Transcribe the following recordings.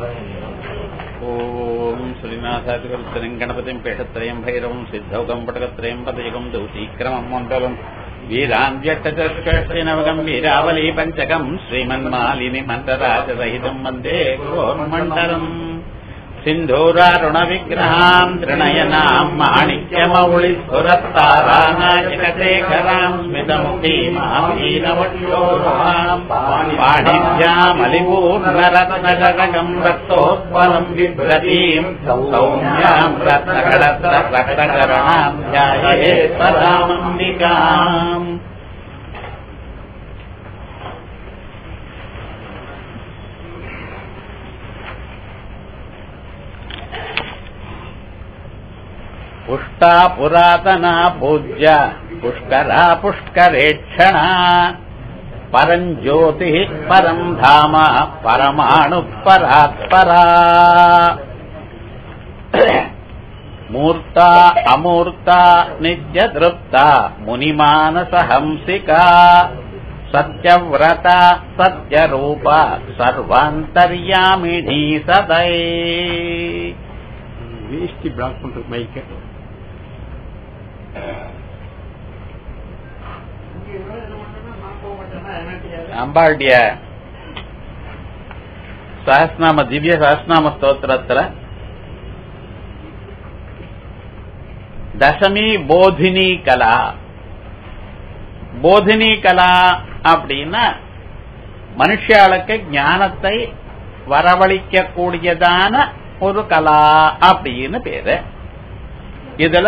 ఓం శ్రీనాథాదివృత్తరం గణపతిం పేషత్రయం భైరవం సిద్ధౌకం పటకత్రయం పదయుగం దౌతీక్రమం మండలం వీరాంవ్యట్టచర్కృష్ణవగం వీరావళీ పంచకం శ్రీమన్మాలిని మంత్రరాజరహితం వందే గోర్మండలం సింధూరారుణ విగ్రహాం త్రినయనాం మాణిక్యమౌళిస్ఫురత్తారానాయకశేఖరాం స్మితముఖీమామీనవక్షోరుహాం పాణిభ్యామలిపూర్ణరత్నగం రక్తోత్పలం బిభ్రతీం సౌమ్యాం రత్నగళత్ర రక్తకరణాం ధ్యాయే పరామంబికాం పుష్టా పురాతనా పూజ్య పుష్కరా పుష్కరేక్షణా పరం జ్యోతి పరం ధామ పరమాణు పరాత్పరా మూర్త అమూర్త నిత్యదృప్త మునిమానసహంసికా సత్యవ్రత సత్యరూప సర్వాంతర్యామిణీ సదై வேஷ்டி பிளாக் பண்றது மைக்க அம்பாளுடைய சஹஸ்நாம திவ்ய சஹஸ்நாம ஸ்தோத்திரத்துல தசமி போதினி கலா போதினி கலா அப்படின்னா மனுஷாளுக்கு ஞானத்தை வரவழைக்க கூடியதான ஒரு கலா அப்படின்னு பேரு இதுல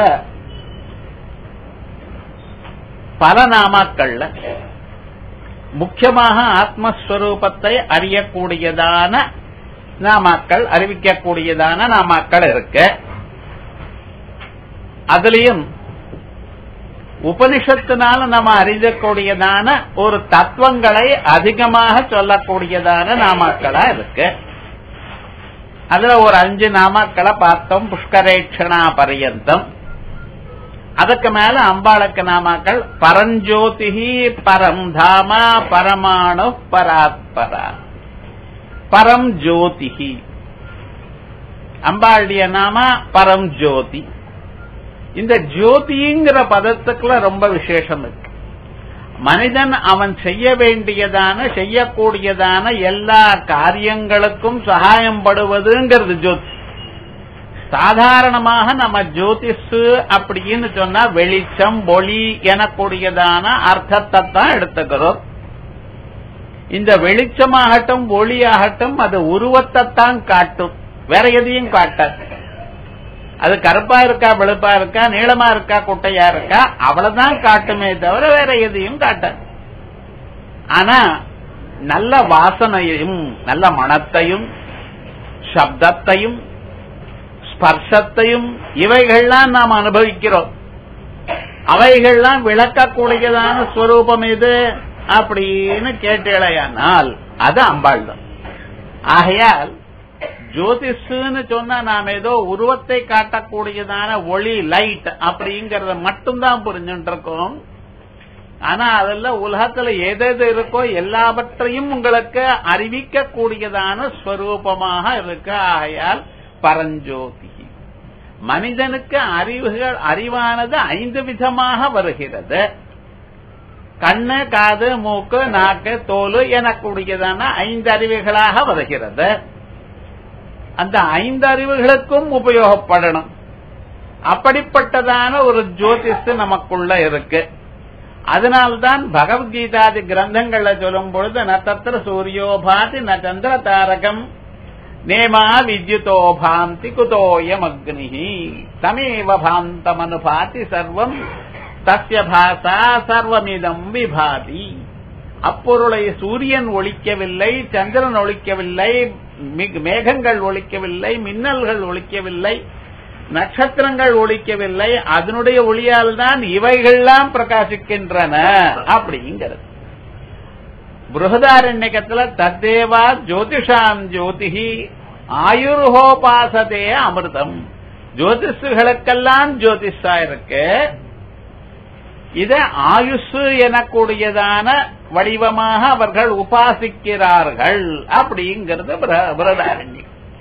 பல நாமாக்கள்ல முக்கியமாக ஆத்மஸ்வரூபத்தை அறியக்கூடியதான நாமாக்கள் அறிவிக்கக்கூடியதான நாமாக்கள் இருக்கு அதுலயும் உபனிஷத்தினால நம்ம அறியக்கூடியதான ஒரு தத்துவங்களை அதிகமாக சொல்லக்கூடியதான நாமாக்களா இருக்கு அதுல ஒரு அஞ்சு நாமாக்களை பார்த்தோம் புஷ்கரேட்சணா பரியந்தம் அதுக்கு மேல அம்பாளுக்கு நாமாக்கள் பரஞ்சோதிஹி பரம் தாமா பரமாணு பராத்பரா பரம் ஜோதிஹி அம்பாளுடைய நாம பரம் ஜோதி இந்த ஜோதிங்கிற பதத்துக்குள்ள ரொம்ப விசேஷம் இருக்கு மனிதன் அவன் செய்ய வேண்டியதான செய்யக்கூடியதான எல்லா காரியங்களுக்கும் சகாயம் படுவதுங்கிறது ஜோதி சாதாரணமாக நம்ம ஜோதிஷ் அப்படின்னு சொன்னா வெளிச்சம் ஒளி எனக்கூடியதான அர்த்தத்தை தான் எடுத்துக்கிறோம் இந்த வெளிச்சமாகட்டும் ஒளியாகட்டும் அது உருவத்தை தான் காட்டும் வேற எதையும் காட்டாது அது கருப்பா இருக்கா வெளுப்பா இருக்கா நீளமா இருக்கா குட்டையா இருக்கா அவ்வளவுதான் காட்டுமே தவிர வேற எதையும் காட்டாது ஆனா நல்ல வாசனையையும் நல்ல மனத்தையும் சப்தத்தையும் ஸ்பர்ஷத்தையும் இவைகள்லாம் நாம் அனுபவிக்கிறோம் அவைகள்லாம் விளக்கக்கூடியதான ஸ்வரூபம் எது அப்படின்னு கேட்டேளையானால் அது அம்பாள் தான் ஆகையால் ஜோதிஷுன்னு சொன்னா நாம் ஏதோ உருவத்தை காட்டக்கூடியதான ஒளி லைட் அப்படிங்கறத மட்டும்தான் புரிஞ்சுட்டு இருக்கோம் ஆனா அதெல்லாம் உலகத்துல எது இருக்கோ எல்லாவற்றையும் உங்களுக்கு அறிவிக்க கூடியதான ஸ்வரூபமாக இருக்கு ஆகையால் பரஞ்சோதி மனிதனுக்கு அறிவுகள் அறிவானது ஐந்து விதமாக வருகிறது கண்ணு காது மூக்கு நாக்கு தோல் எனக்கூடியதான ஐந்து அறிவுகளாக வருகிறது அந்த ஐந்து அறிவுகளுக்கும் உபயோகப்படணும் அப்படிப்பட்டதான ஒரு ஜோதிஷ் நமக்குள்ள இருக்கு அதனால்தான் பகவத்கீதாதி கிரந்தங்கள்ல சொல்லும் பொழுது ந தத்திர சூரியோபாதி ந சந்திர தாரகம் நேமா வித்யுதோ பாந்தி குதோயம் அக்னி தமேவ பாந்தமனுபாதி சர்வம் தஸ்ய பாசா சர்வமிதம் விபாதி அப்பொருளை சூரியன் ஒழிக்கவில்லை சந்திரன் ஒழிக்கவில்லை மேகங்கள் ஒழிக்கவில்லை மின்னல்கள் ஒழிக்கவில்லை நட்சத்திரங்கள் ஒழிக்கவில்லை அதனுடைய ஒளியால் தான் இவைகள்லாம் பிரகாசிக்கின்றன அப்படிங்கிறது பிருகதாரண்யக்கத்துல தத்தேவா ஜோதிஷாம் ஜோதிஹி ஆயுர்ஹோபாசதே அமிர்தம் ஜோதிஷுகளுக்கெல்லாம் ஜோதிஷா இருக்கு இத ஆயுஷ் எனக்கூடியதான வடிவமாக அவர்கள் உபாசிக்கிறார்கள் அப்படிங்கிறது பிர- பிரதாரண்யம்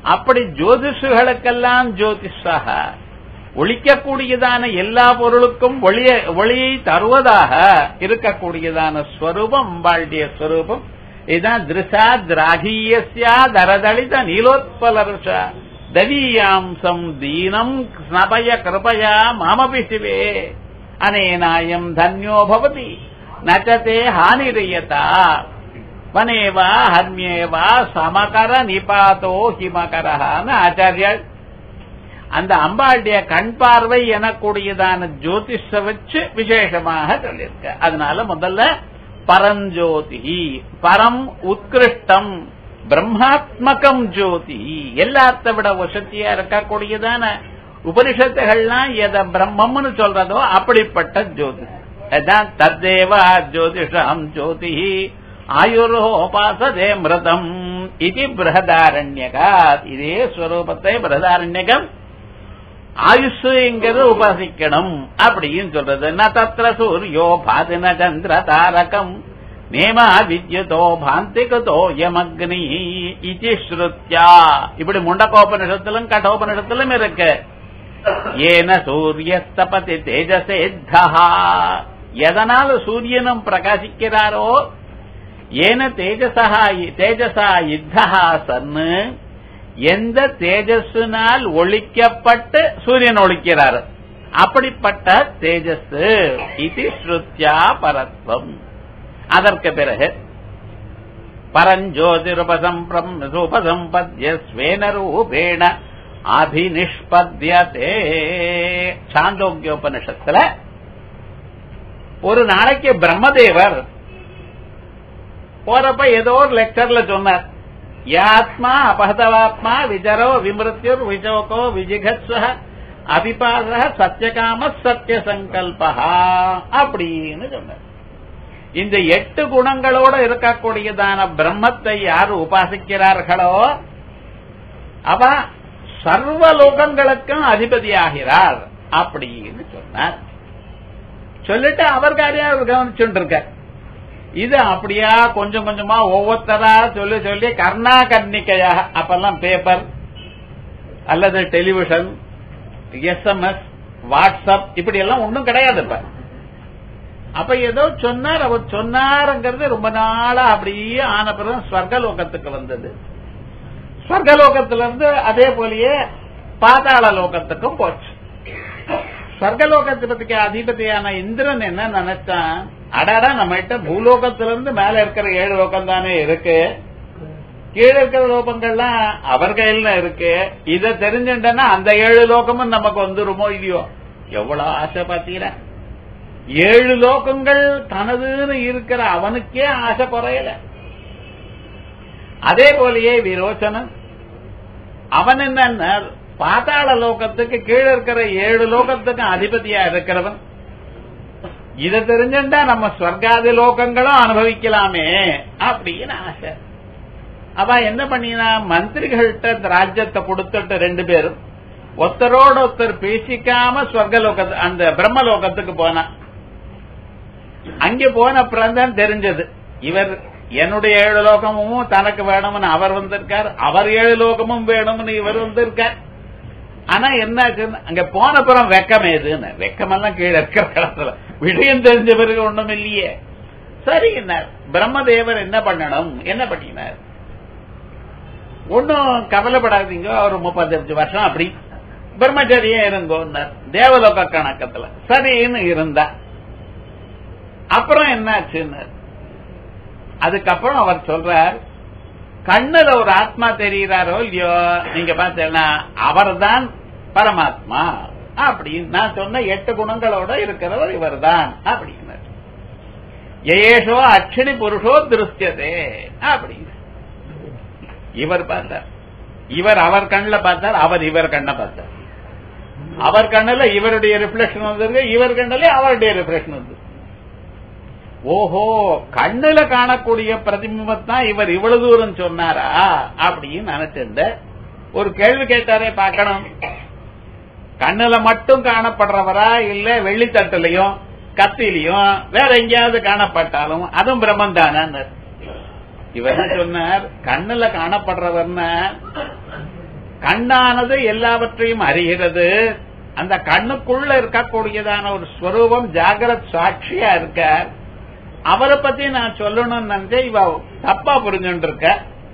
அப்படி ஜோதிஷுகளுக்கெல்லாம் ஜோதிஷாக ஒழிக்கக்கூடியதான எல்லா பொருளுக்கும் ஒளிய ஒளியை தருவதாக இருக்கக்கூடியதான ஸ்வரூபம் அம்பாளுடைய ஸ்வரூபம் இதுதான் திருஷா திராகியஸ்யா தரதளித நீலோத்பலருஷ தவீயாம்சம் தீனம் ஸ்னபய கிருபயா மாமபி சிவே அனேனாயம் தன்யோ பவதி நச்சதே ஹானிரியதா வனேவா ஹன்யேவா சமகர நிபாதோ ஹிமகரஹான்னு ஆச்சாரியால் அந்த அம்பாளுடைய கண் பார்வை எனக்கூடியதான ஜோதிஷ வச்சு விசேஷமாக சொல்லியிருக்க அதனால முதல்ல பரஞ்சோதி பரம் உத்கிருஷ்டம் பிரம்மாத்மகம் ஜோதி எல்லாத்த விட வசதியா இருக்கக்கூடியதான உபனிஷத்துகள்லாம் எதை பிரம்மம்னு சொல்றதோ அப்படிப்பட்ட ஜோதி அதான் தத்தேவ ஜோதிஷம் ஜோதி ஆயுர்ஹோபாசதே மிருதம் இது பிரகதாரண்யகா இதே ஸ்வரூபத்தை பிரகதாரண்யகம் ஆயுஷுங்கிறது உபாசிக்கணும் அப்படின்னு சொல்றது ந தத்திர சூரியோ பாதின சந்திர தாரகம் நேமா வித்யுதோ பாந்திகதோ யமக்னி இதி ஸ்ருத்யா இப்படி முண்டகோபனிஷத்திலும் கடோபனிஷத்திலும் இருக்கு ஏன சூரியஸ்தபதி தேஜசேத்தா எதனால சூரியனும் பிரகாசிக்கிறாரோ ஏன தேஜசா தேஜசா யுத்தா சன்னு எந்த தேஜஸினால் ஒழிக்கப்பட்டு சூரியன் ஒழிக்கிறார் அப்படிப்பட்ட தேஜஸ் இது ஸ்ருத்யா பரத்வம் அதற்கு பிறகு பரஞ்சோதிருபசம்பிரம் ரூபசம்பத்ய ஸ்வேன ரூபேண அபினிஷ்பத்யதே சாந்தோக்கியோபனிஷத்துல ஒரு நாளைக்கு பிரம்மதேவர் போறப்ப ஏதோ ஒரு லெக்சர்ல சொன்னார் யாத்மா அபகதவாத்மா விஜரோ விமிருத்யுர் விஜோகோ விஜிகத்வ அபிபாச சத்தியகாம சத்திய சங்கல்பா அப்படின்னு சொன்னார் இந்த எட்டு குணங்களோட இருக்கக்கூடியதான பிரம்மத்தை யார் உபாசிக்கிறார்களோ அவ சர்வ லோகங்களுக்கும் அதிபதியாகிறார் அப்படின்னு சொன்னார் சொல்லிட்டு அவர் காரியம் அவர் கவனிச்சுட்டு இருக்கார் இது அப்படியா கொஞ்சம் கொஞ்சமா ஒவ்வொருத்தரா சொல்லி சொல்லி கர்ணா கர்ணிக்கையாக அப்பெல்லாம் பேப்பர் அல்லது டெலிவிஷன் எஸ்எம்எஸ் வாட்ஸ்அப் இப்படி எல்லாம் ஒன்றும் கிடையாது இப்ப அப்ப ஏதோ சொன்னார் அவர் சொன்னாருங்கிறது ரொம்ப நாளா அப்படியே ஆன பிறகு ஸ்வர்கலோகத்துக்கு வந்தது ஸ்வர்கலோகத்திலிருந்து அதே போலயே பாதாள லோகத்துக்கும் போச்சு ஸ்வர்கலோகத்துக்கு அதிபதியான இந்திரன் என்ன நினைச்சான் அடாடா நம்ம கிட்ட பூலோகத்திலிருந்து மேல இருக்கிற ஏழு லோகம் தானே இருக்கு கீழே இருக்கிற லோகங்கள்லாம் அவர் கையில இருக்கு இத தெரிஞ்சுட்டா அந்த ஏழு லோகமும் நமக்கு வந்துருமோ இல்லையோ எவ்வளவு ஆசை பாத்தீங்கன்னா ஏழு லோகங்கள் தனதுன்னு இருக்கிற அவனுக்கே ஆசை குறையல அதே போலயே விரோச்சனன் அவன் என்ன பாதாள லோகத்துக்கு கீழே இருக்கிற ஏழு லோகத்துக்கு அதிபதியா இருக்கிறவன் இத தெரிஞ்சுட்டா நம்ம ஸ்வர்காதி லோகங்களும் அனுபவிக்கலாமே அப்படின்னு ஆசை அவ என்ன பண்ணினா மந்திரிகள்கிட்ட ராஜ்யத்தை கொடுத்துட்டு ரெண்டு பேரும் ஒருத்தரோட ஒருத்தர் பேசிக்காம ஸ்வர்கலோக அந்த பிரம்மலோகத்துக்கு போனா அங்க போன அப்புறம் தான் தெரிஞ்சது இவர் என்னுடைய ஏழு லோகமும் தனக்கு வேணும்னு அவர் வந்திருக்கார் அவர் ஏழு லோகமும் வேணும்னு இவர் வந்திருக்கார் ஆனா என்னாச்சு அங்க போன புறம் வெக்கம் ஏதுன்னு வெக்கமெல்லாம் கீழே இருக்கிற காலத்துல விஷயம் தெரிஞ்ச பிறகு ஒண்ணும் இல்லையே சரி என்ன பிரம்மதேவர் என்ன பண்ணணும் என்ன பண்ணினார் ஒன்னும் கவலைப்படாதீங்க ஒரு முப்பத்தஞ்சு வருஷம் அப்படி பிரம்மச்சரியம் இருங்கோன்னார் தேவலோக கணக்கத்துல சரின்னு இருந்தா அப்புறம் என்னாச்சுன்னு அதுக்கப்புறம் அவர் சொல்றார் கண்ணுல ஒரு ஆத்மா தெரிகிறாரோ இல்லையோ நீங்க பார்த்தீங்கன்னா அவர் தான் பரமாத்மா அப்படின்னு நான் சொன்ன எட்டு குணங்களோட இருக்கிறவர் இவர் தான் அப்படின்னார் ஏஷோ அக்ஷினி புருஷோ திருஷ்யதே அப்படின்னு இவர் பார்த்தார் இவர் அவர் கண்ணில் பார்த்தார் அவர் இவர் கண்ணை பார்த்தார் அவர் கண்ணுல இவருடைய ரிஃப்ளெக்ஷன் வந்திருக்கு இவர் கண்ணுல அவருடைய ரிஃப்ளெக்ஷன் வந்து ஓஹோ கண்ணுல காணக்கூடிய பிரதிபிம்பத்தான் இவர் இவ்வளவு தூரம் சொன்னாரா அப்படின்னு நினைச்சிருந்த ஒரு கேள்வி கேட்டாரே பார்க்கணும் கண்ணுல மட்டும் காணப்படுறவரா இல்ல வெள்ளித்தட்டுலயும் கத்திலையும் வேற எங்கேயாவது காணப்பட்டாலும் அதுவும் பிரம்மன் தானே இவர் என்ன சொன்னார் கண்ணுல காணப்படுறவர்னா கண்ணானது எல்லாவற்றையும் அறிகிறது அந்த கண்ணுக்குள்ள இருக்கக்கூடியதான ஒரு ஸ்வரூபம் ஜாகிரத் சாட்சியா இருக்க அவரை பத்தி நான் சொல்லணும்னு நினைச்சேன் இவ தப்பா புரிஞ்சுட்டு இருக்க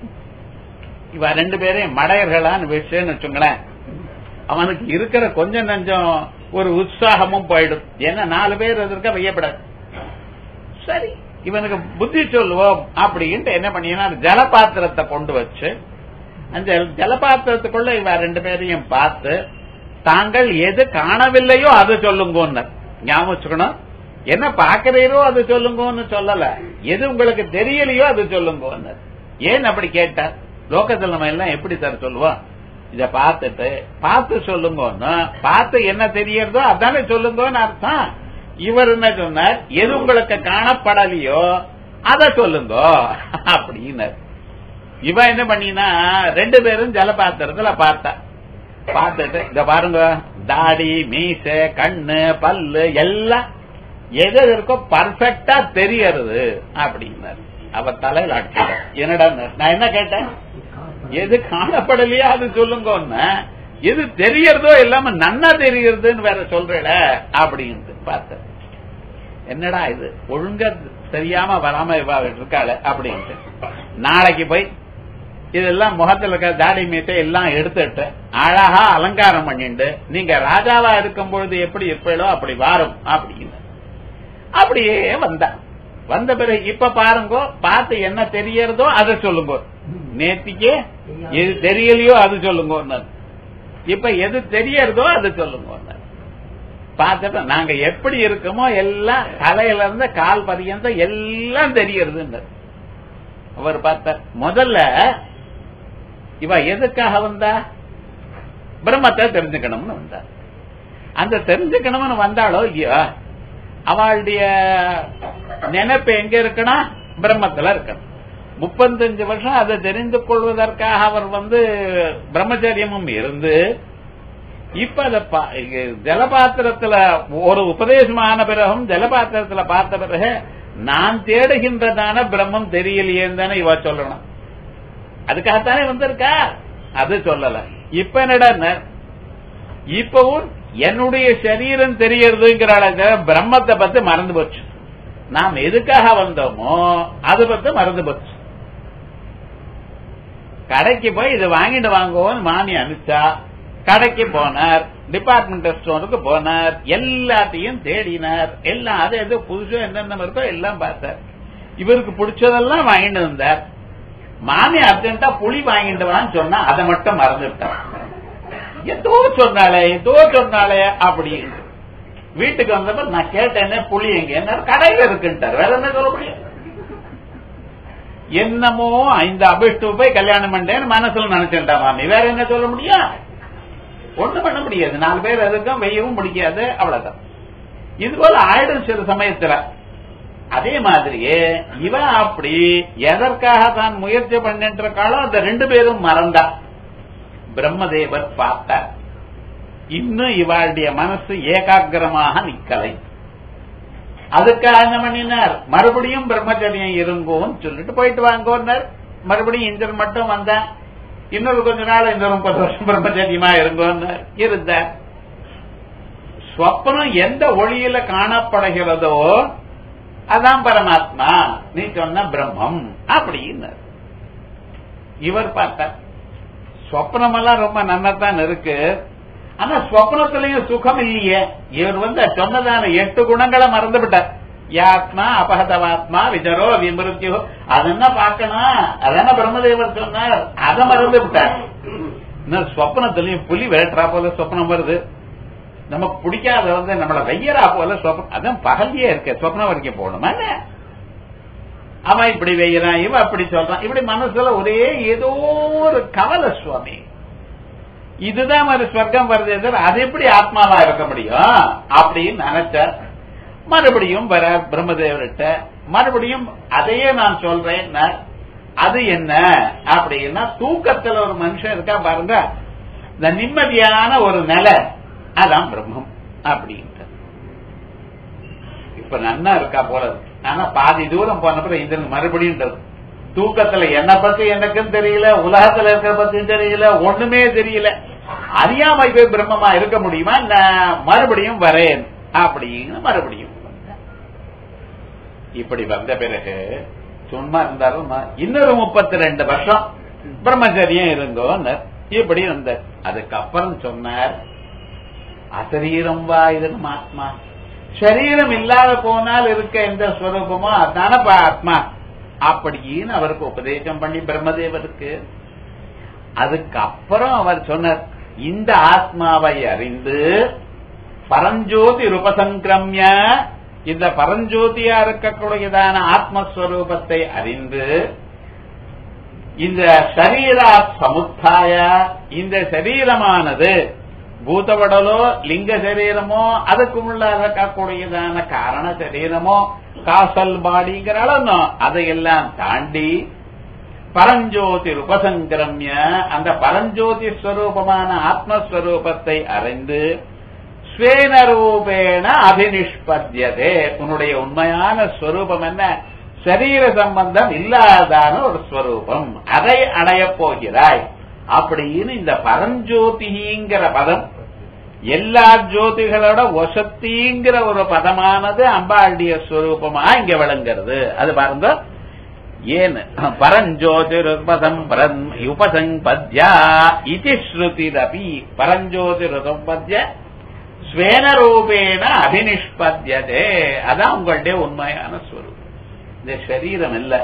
இவ ரெண்டு பேரையும் மடையர்களான்னு விஷயம்னு வச்சுங்களேன் அவனுக்கு இருக்கிற கொஞ்சம் நஞ்சம் ஒரு உற்சாகமும் போயிடும் ஏன்னா நாலு பேர் இருக்க வையப்படாது சரி இவனுக்கு புத்தி சொல்லுவோம் அப்படின்ட்டு என்ன பண்ணினா ஜலபாத்திரத்தை கொண்டு வச்சு அந்த ஜலபாத்திரத்துக்குள்ள இவ ரெண்டு பேரையும் பார்த்து தாங்கள் எது காணவில்லையோ அது சொல்லுங்கன்னு ஞாபகம் வச்சுக்கணும் என்ன பாக்குறீரோ அது சொல்லுங்கன்னு சொல்லல எது உங்களுக்கு தெரியலையோ அது சொல்லுங்கன்னு ஏன் அப்படி கேட்டார் லோகத்தில் நம்ம எல்லாம் எப்படி சார் சொல்லுவோம் இத பார்த்துட்டு பார்த்து சொல்லுங்கன்னு பார்த்து என்ன தெரியறதோ அதானே சொல்லுங்கன்னு அர்த்தம் இவர் என்ன சொன்னார் எது உங்களுக்கு காணப்படலையோ அத சொல்லுங்க அப்படின்னார் இவன் என்ன பண்ணினா ரெண்டு பேரும் ஜலபாத்திரத்துல பார்த்தா பார்த்துட்டு இத பாருங்க தாடி மீச கண்ணு பல்லு எல்லாம் எது இருக்கோ பர்ஃபெக்டா தெரியறது அப்படின்னாரு அவ தலையில அடிச்சுட்ட என்னடா நான் என்ன கேட்டேன் எது காணப்படலையோ அது சொல்லுங்க எது தெரியறதோ இல்லாம நன்னா தெரியறதுன்னு வேற சொல்றல அப்படின்னு பார்த்தேன் என்னடா இது ஒழுங்கா தெரியாம வராம இருக்காள அப்படின்ட்டு நாளைக்கு போய் இதெல்லாம் முகத்துல இருக்க தாடி மீட்டை எல்லாம் எடுத்துட்டு அழகா அலங்காரம் பண்ணிட்டு நீங்க ராஜாவா இருக்கும் பொழுது எப்படி இருப்பீளோ அப்படி வாரும் அப்படின்னு அப்படியே வந்தான் வந்த பிறகு இப்ப பாருங்க பார்த்து என்ன தெரியறதோ அதை சொல்லுங்க நேத்திக்கே எது தெரியலையோ அது சொல்லுங்க இப்ப எது தெரியறதோ அது சொல்லுங்க பார்த்துட்டு நாங்க எப்படி இருக்கோமோ எல்லாம் தலையில இருந்து கால் பரியந்த எல்லாம் தெரியறது அவர் பார்த்தார் முதல்ல இவ எதுக்காக வந்தா பிரம்மத்தை தெரிஞ்சுக்கணும்னு வந்தா அந்த தெரிஞ்சுக்கணும்னு வந்தாலோ இல்லையோ அவளுடைய நினைப்பு எங்க இருக்குன்னா பிரம்மத்துல இருக்கணும் முப்பத்தஞ்சு வருஷம் அதை தெரிந்து கொள்வதற்காக அவர் வந்து பிரம்மச்சரியமும் இருந்து இப்ப அத ஜலபாத்திரத்துல ஒரு உபதேசமான பிறகும் ஜலபாத்திரத்துல பார்த்த பிறகு நான் தேடுகின்றதான பிரம்மம் தெரியலையேன்னு தானே இவ சொல்லணும் அதுக்காகத்தானே வந்திருக்கா அது சொல்லல இப்ப என்னடா இப்பவும் என்னுடைய சரீரம் தெரியறதுங்கிறாள பிரம்மத்தை பத்தி மறந்து போச்சு நாம் எதுக்காக வந்தோமோ அது பத்தி மறந்து போச்சு கடைக்கு போய் இதை வாங்கிட்டு வாங்குவோம் மாமி அனுப்பிச்சா கடைக்கு போனார் டிபார்ட்மெண்டல் ஸ்டோருக்கு போனார் எல்லாத்தையும் தேடினார் எல்லாம் அது எது புதுசா என்னென்ன இருக்கோ எல்லாம் பார்த்தார் இவருக்கு பிடிச்சதெல்லாம் வாங்கிட்டு வந்தார் மாமி அர்ஜென்டா புளி வாங்கிட்டு வான்னு சொன்னா அதை மட்டும் மறந்துட்டார் ஏதோ சொன்னாலே ஏதோ சொன்னாலே அப்படின்னு வீட்டுக்கு வந்தப்ப நான் கேட்டேன் புளி எங்க என்ன கடையில இருக்குன்ட்டார் வேற என்ன சொல்ல முடியும் என்னமோ இந்த அபிஷ்டு போய் கல்யாணம் பண்ணேன்னு மனசுல நினைச்சேன்டா மாமி வேற என்ன சொல்ல முடியும் ஒண்ணு பண்ண முடியாது நாலு பேர் எதுக்கும் வெய்யவும் முடியாது அவ்வளவுதான் இது போல ஆயிடும் சில சமயத்துல அதே மாதிரியே இவன் அப்படி எதற்காக தான் முயற்சி பண்ணிட்டு இருக்காளோ அந்த ரெண்டு பேரும் மறந்தா பிரம்மதேவர் பார்த்தார் இன்னும் இவாளுடைய மனசு ஏகாகிரமாக நிக்கலை அதுக்காக என்ன பண்ணினார் மறுபடியும் பிரம்மச்சரியம் இருங்கோன்னு சொல்லிட்டு போயிட்டு வாங்கோன்னார் மறுபடியும் இந்திரன் மட்டும் வந்தேன் இன்னொரு கொஞ்ச நாள் இந்த முப்பது வருஷம் பிரம்மச்சரியமா இருங்கோன்னு இருந்தார் ஸ்வப்னம் எந்த ஒளியில காணப்படுகிறதோ அதான் பரமாத்மா நீ சொன்ன பிரம்மம் அப்படின்னு இவர் பார்த்தார் ஸ்வப்னம் எல்லாம் ரொம்ப நன்னதான் இருக்கு ஆனா ஸ்வப்னத்திலையும் சுகம் இல்லையே இவர் வந்து சொன்னதான எட்டு குணங்களை மறந்து விட்டார் யாத்மா அபகதவாத்மா விஜரோ விமிருத்தியோ அதென்ன பார்க்கணும் அதான பிரம்மதேவர் சொன்னார் அதை மறந்து விட்டார் இன்னும் ஸ்வப்னத்திலையும் புலி விரட்டுறா போல சொப்னம் வருது நமக்கு பிடிக்காத வந்து நம்மள வெய்யரா போல சொப்னம் அதான் பகல்லையே இருக்க சொப்னம் வரைக்கும் போகணுமா என்ன அவன் இப்படி வெய்யறான் இவன் அப்படி சொல்றான் இப்படி மனசுல ஒரே ஏதோ ஒரு கவலை சுவாமி இதுதான் ஒரு ஸ்வர்க்கம் வருது அது எப்படி ஆத்மாவா இருக்க முடியும் அப்படின்னு நினைச்சார் மறுபடியும் வர பிரம்மதேவர்கிட்ட மறுபடியும் அதையே நான் சொல்றேன் அது என்ன அப்படின்னா தூக்கத்துல ஒரு மனுஷன் இருக்கா பாருங்க இந்த நிம்மதியான ஒரு நிலை அதான் பிரம்மம் அப்படின்ட்டு இப்ப நன்னா இருக்கா போல இருக்கு ஆனா பாதி தூரம் போனப்ப இந்திரன் மறுபடியும் தூக்கத்துல என்ன பத்தி எனக்கும் தெரியல உலகத்துல இருக்கிற பத்தியும் தெரியல ஒண்ணுமே தெரியல அறியாமை போய் பிரம்மமா இருக்க முடியுமா நான் மறுபடியும் வரேன் அப்படின்னு மறுபடியும் வந்தேன். இப்படி வந்த பிறகு சும்மா இருந்தாலும் நான் இன்னொரு முப்பத்தி ரெண்டு வருஷம் பிரம்மச்சரியம் இருந்தோன்னு இப்படி வந்த அதுக்கப்புறம் சொன்னார் அசரீரம் வா இதன் ஆத்மா சரீரம் இல்லாத போனால் இருக்க எந்த ஸ்வரூபமோ அதானப்பா ஆத்மா அப்படின்னு அவருக்கு உபதேசம் பண்ணி பிரம்மதேவருக்கு அதுக்கப்புறம் அவர் சொன்னார் இந்த ஆத்மாவை அறிந்து பரஞ்சோதி உபசங்கிரமிய இந்த பரஞ்சோதியா இருக்கக்கூடியதான ஆத்மஸ்வரூபத்தை அறிந்து இந்த சரீரா சமுத்தாய இந்த சரீரமானது பூதவடலோ லிங்க சரீரமோ அதுக்கு உள்ள இருக்கக்கூடியதான காரண சரீரமோ காசல் பாடிங்கிறாலும் அதையெல்லாம் தாண்டி பரஞ்சோதி உபசங்கிரமிய அந்த பரஞ்சோதி ஸ்வரூபமான ஆத்மஸ்வரூபத்தை அறிந்து ஸ்வேன ரூபேண அபினிஷ்பத்தியதே உன்னுடைய உண்மையான ஸ்வரூபம் என்ன சரீர சம்பந்தம் இல்லாதான ஒரு ஸ்வரூபம் அதை அடையப் போகிறாய் அப்படின்னு இந்த பரஞ்சோதிங்கிற பதம் எல்லா ஜோதிகளோட வசத்திங்கிற ஒரு பதமானது அம்பாளுடைய ஸ்வரூபமா இங்க விளங்குறது அது பாருங்க ஏன் பரஞ்சோதிருபதம் உபசம்பத்யா இது ஸ்ருதிரபி பரஞ்சோதிருபத்ய ஸ்வேன ரூபேண அபினிஷ்பத்தியதே அதான் உங்களுடைய உண்மையான ஸ்வரூபம் இந்த சரீரம் இல்ல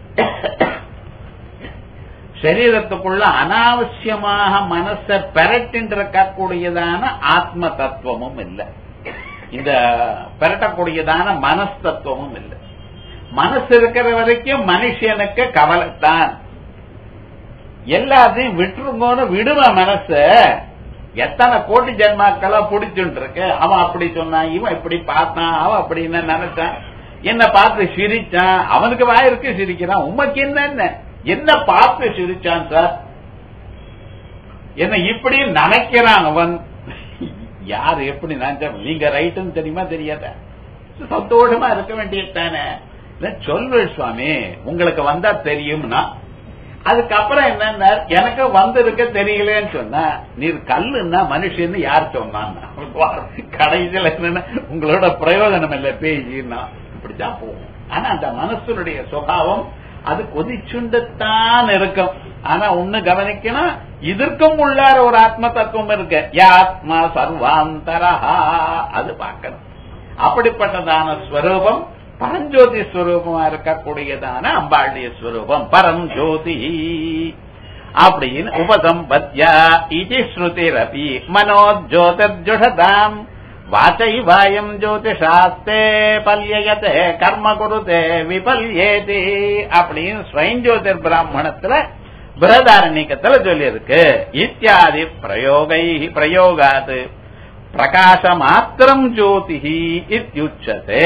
சரீரத்துக்குள்ள அனாவசியமாக மனச பெரட்டின் இருக்கக்கூடியதான ஆத்ம தத்துவமும் இல்லை இந்த பெரட்டக்கூடியதான மனஸ்தத்துவமும் இல்லை மனசு இருக்கிற வரைக்கும் மனுஷனுக்கு கவலைத்தான் எல்லாத்தையும் விட்டுருங்கோன்னு விடுவான் மனச எத்தனை கோடி ஜென்மாக்களா பிடிச்சுட்டு இருக்கு அவன் அப்படி சொன்னான் இவன் இப்படி பார்த்தான் அவன் அப்படி என்ன நினைச்சான் என்ன பார்த்து சிரிச்சான் அவனுக்கு வாயிருக்கு சிரிக்கிறான் உமக்கு என்ன என்ன பார்த்து சிரிச்சான் சார் என்ன இப்படி நினைக்கிறான் அவன் யார் எப்படி நினைச்சா நீங்க ரைட்டுன்னு தெரியுமா தெரியாத சந்தோஷமா இருக்க வேண்டியது தானே சொல்வேன் சுவாமி உங்களுக்கு வந்தா தெரியும்னா அதுக்கப்புறம் என்ன எனக்கு வந்திருக்க தெரியலன்னு சொன்னா நீர் கல்லுன்னா மனுஷன்னு யார் சொன்னான்னா கடைசியில் என்னன்னா உங்களோட பிரயோஜனம் இல்லை பேஜின்னா இப்படிதான் போகும் ஆனா அந்த மனசுடைய சுபாவம் அது கொதிச்சுண்டுத்தான் இருக்கும் ஆனா ஒண்ணு கவனிக்கணும் இதற்கும் உள்ளார ஒரு ஆத்ம தத்துவம் இருக்கு யாத்மா சர்வாந்தரஹா அது பார்க்கணும் அப்படிப்பட்டதான ஸ்வரூபம் பரஞ்சோதி ஸ்வரூபமா இருக்கக்கூடியதான அம்பாளுடைய ஸ்வரூபம் பரஞ்சோதி அப்படின்னு உபசம்பத்யா இது ஸ்ருதிரபி மனோஜோதிர்ஜுஷதாம் வாச்சை வாயம் ஜோதிஷாஸ்தே பல்யயத்தே கர்ம குருதே விபல்யேதி அப்படின்னு ஸ்வயம் ஜோதிர் பிராமணத்துல பிரதாரண்யத்துல சொல்லியிருக்கு இத்தியாதி பிரயோகை பிரயோகாத் பிரகாச மாத்திரம் ஜோதிஹி இத்தியுச்சதே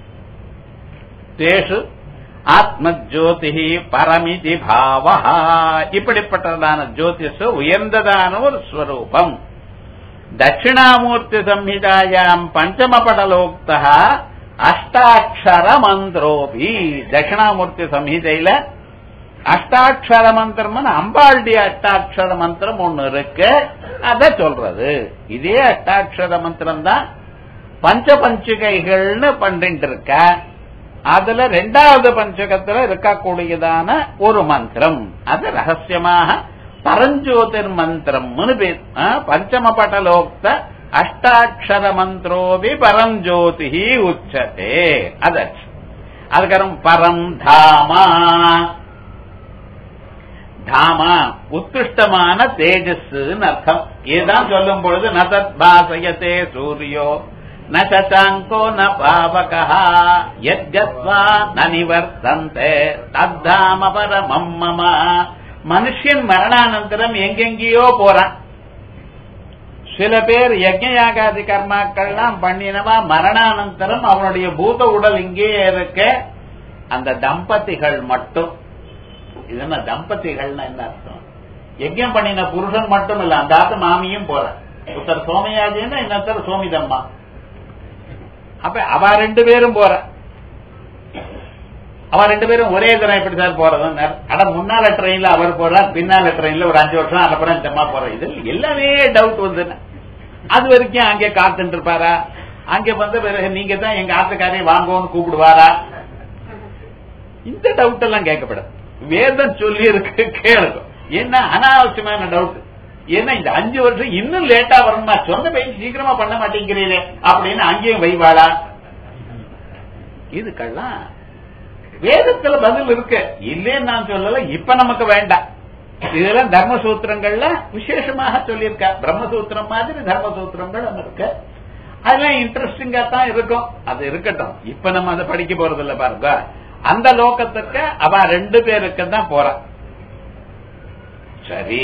தேஷு ஆத்ம ஜோதி பரமிதி பாவ இப்படிப்பட்டதான ஜோதிஷு உயர்ந்ததான ஒரு ஸ்வரூபம் தட்சிணாமூர்த்தி சம்ஹிதாயாம் பஞ்சமபடலோக்த அஷ்டாட்சர மந்திரோபி தட்சிணாமூர்த்தி சம்ஹிதையில அஷ்டாட்சர மந்திரம் அம்பாளுடைய அஷ்டாட்சர மந்திரம் ஒண்ணு இருக்கு அத சொல்றது இதே அஷ்டாட்சர மந்திரம் தான் பஞ்ச பஞ்சிகைகள்னு பண்ணிட்டு இருக்க அதுல ரெண்டாவது பஞ்சகத்துல இருக்கக்கூடியதான ஒரு மந்திரம் அது ரகசியமாக பரஞ்சோதிர் மந்திரம் பேர் பஞ்சம பட்டலோக்த அஷ்டாட்சர மந்திரோபி பரஞ்சோதி உச்சதே அதச்சு அதுக்கப்புறம் பரம் தாமா தாமா உத்கிருஷ்டமான தேஜஸ்ன்னு அர்த்தம் இதுதான் சொல்லும் பொழுது நதத் பாசயத்தே சூரியோ ந சசாங்கோ ந பாவகா யத்கத்வா ந நிவர்த்தந்தே தத்தாம பரமம் மம மனுஷன் மரணானந்தரம் எங்கெங்கேயோ போறான் சில பேர் யஜ்ஞயாகாதி கர்மாக்கள்லாம் பண்ணினவா மரணானந்தரம் அவனுடைய பூத உடல் இங்கேயே இருக்க அந்த தம்பதிகள் மட்டும் இது என்ன தம்பதிகள்னா என்ன அர்த்தம் யஜ்யம் பண்ணின புருஷன் மட்டும் இல்ல அந்த ஆத்து மாமியும் போற ஒருத்தர் சோமயாஜின்னா இன்னொருத்தர் சோமிதம்மா அப்ப அவ ரெண்டு பேரும் போற அவன் ரெண்டு பேரும் ஒரே தரம் எப்படி சார் போறதுன்னு அட முன்னால ட்ரெயின்ல அவர் போறார் பின்னால ட்ரெயின்ல ஒரு அஞ்சு வருஷம் அப்புறம் ஜம்மா போற இது எல்லாமே டவுட் வந்து அது வரைக்கும் அங்கே காத்துட்டு இருப்பாரா அங்க வந்த பிறகு நீங்க தான் எங்க ஆத்துக்காரையை வாங்குவோம்னு கூப்பிடுவாரா இந்த டவுட் எல்லாம் கேட்கப்படாது வேதம் சொல்லி இருக்கு கேளுங்க என்ன அனாவசியமான டவுட் ஏன்னா இந்த அஞ்சு வருஷம் இன்னும் லேட்டா வரணுமா சொந்த பையன் சீக்கிரமா பண்ண மாட்டேங்கிறீரே அப்படின்னு அங்கேயும் வைவாளா இதுக்கெல்லாம் வேதத்துல பதில் இருக்கு இல்லேன்னு நான் சொல்லல இப்ப நமக்கு வேண்டாம் இதெல்லாம் தர்மசூத்திரங்கள்ல விசேஷமாக சொல்லியிருக்கா பிரம்மசூத்திரம் மாதிரி தர்மசூத்திரங்கள் ஒண்ணு இருக்கு அதெல்லாம் இன்ட்ரெஸ்டிங்கா தான் இருக்கும் அது இருக்கட்டும் இப்ப நம்ம அதை படிக்க போறது இல்ல பாருங்க அந்த லோகத்துக்கு அவ ரெண்டு பேருக்கு தான் போறா சரி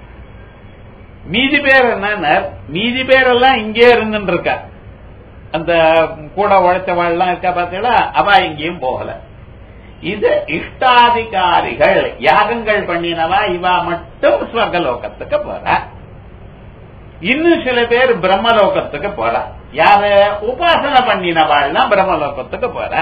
மீதி பேர் என்ன மீதி பேரெல்லாம் இங்கே இருந்துட்டு இருக்கா அந்த கூட உழைச்சவாள்லாம் இருக்கா பார்த்தீங்களா அவ எங்கேயும் போகல இது இஷ்டாதிகாரிகள் யாகங்கள் பண்ணினவா இவா மட்டும் ஸ்வர்கலோகத்துக்கு போறா இன்னும் சில பேர் பிரம்மலோகத்துக்கு போறா யாரு உபாசனை பண்ணினவாள்லாம் பிரம்மலோகத்துக்கு போறா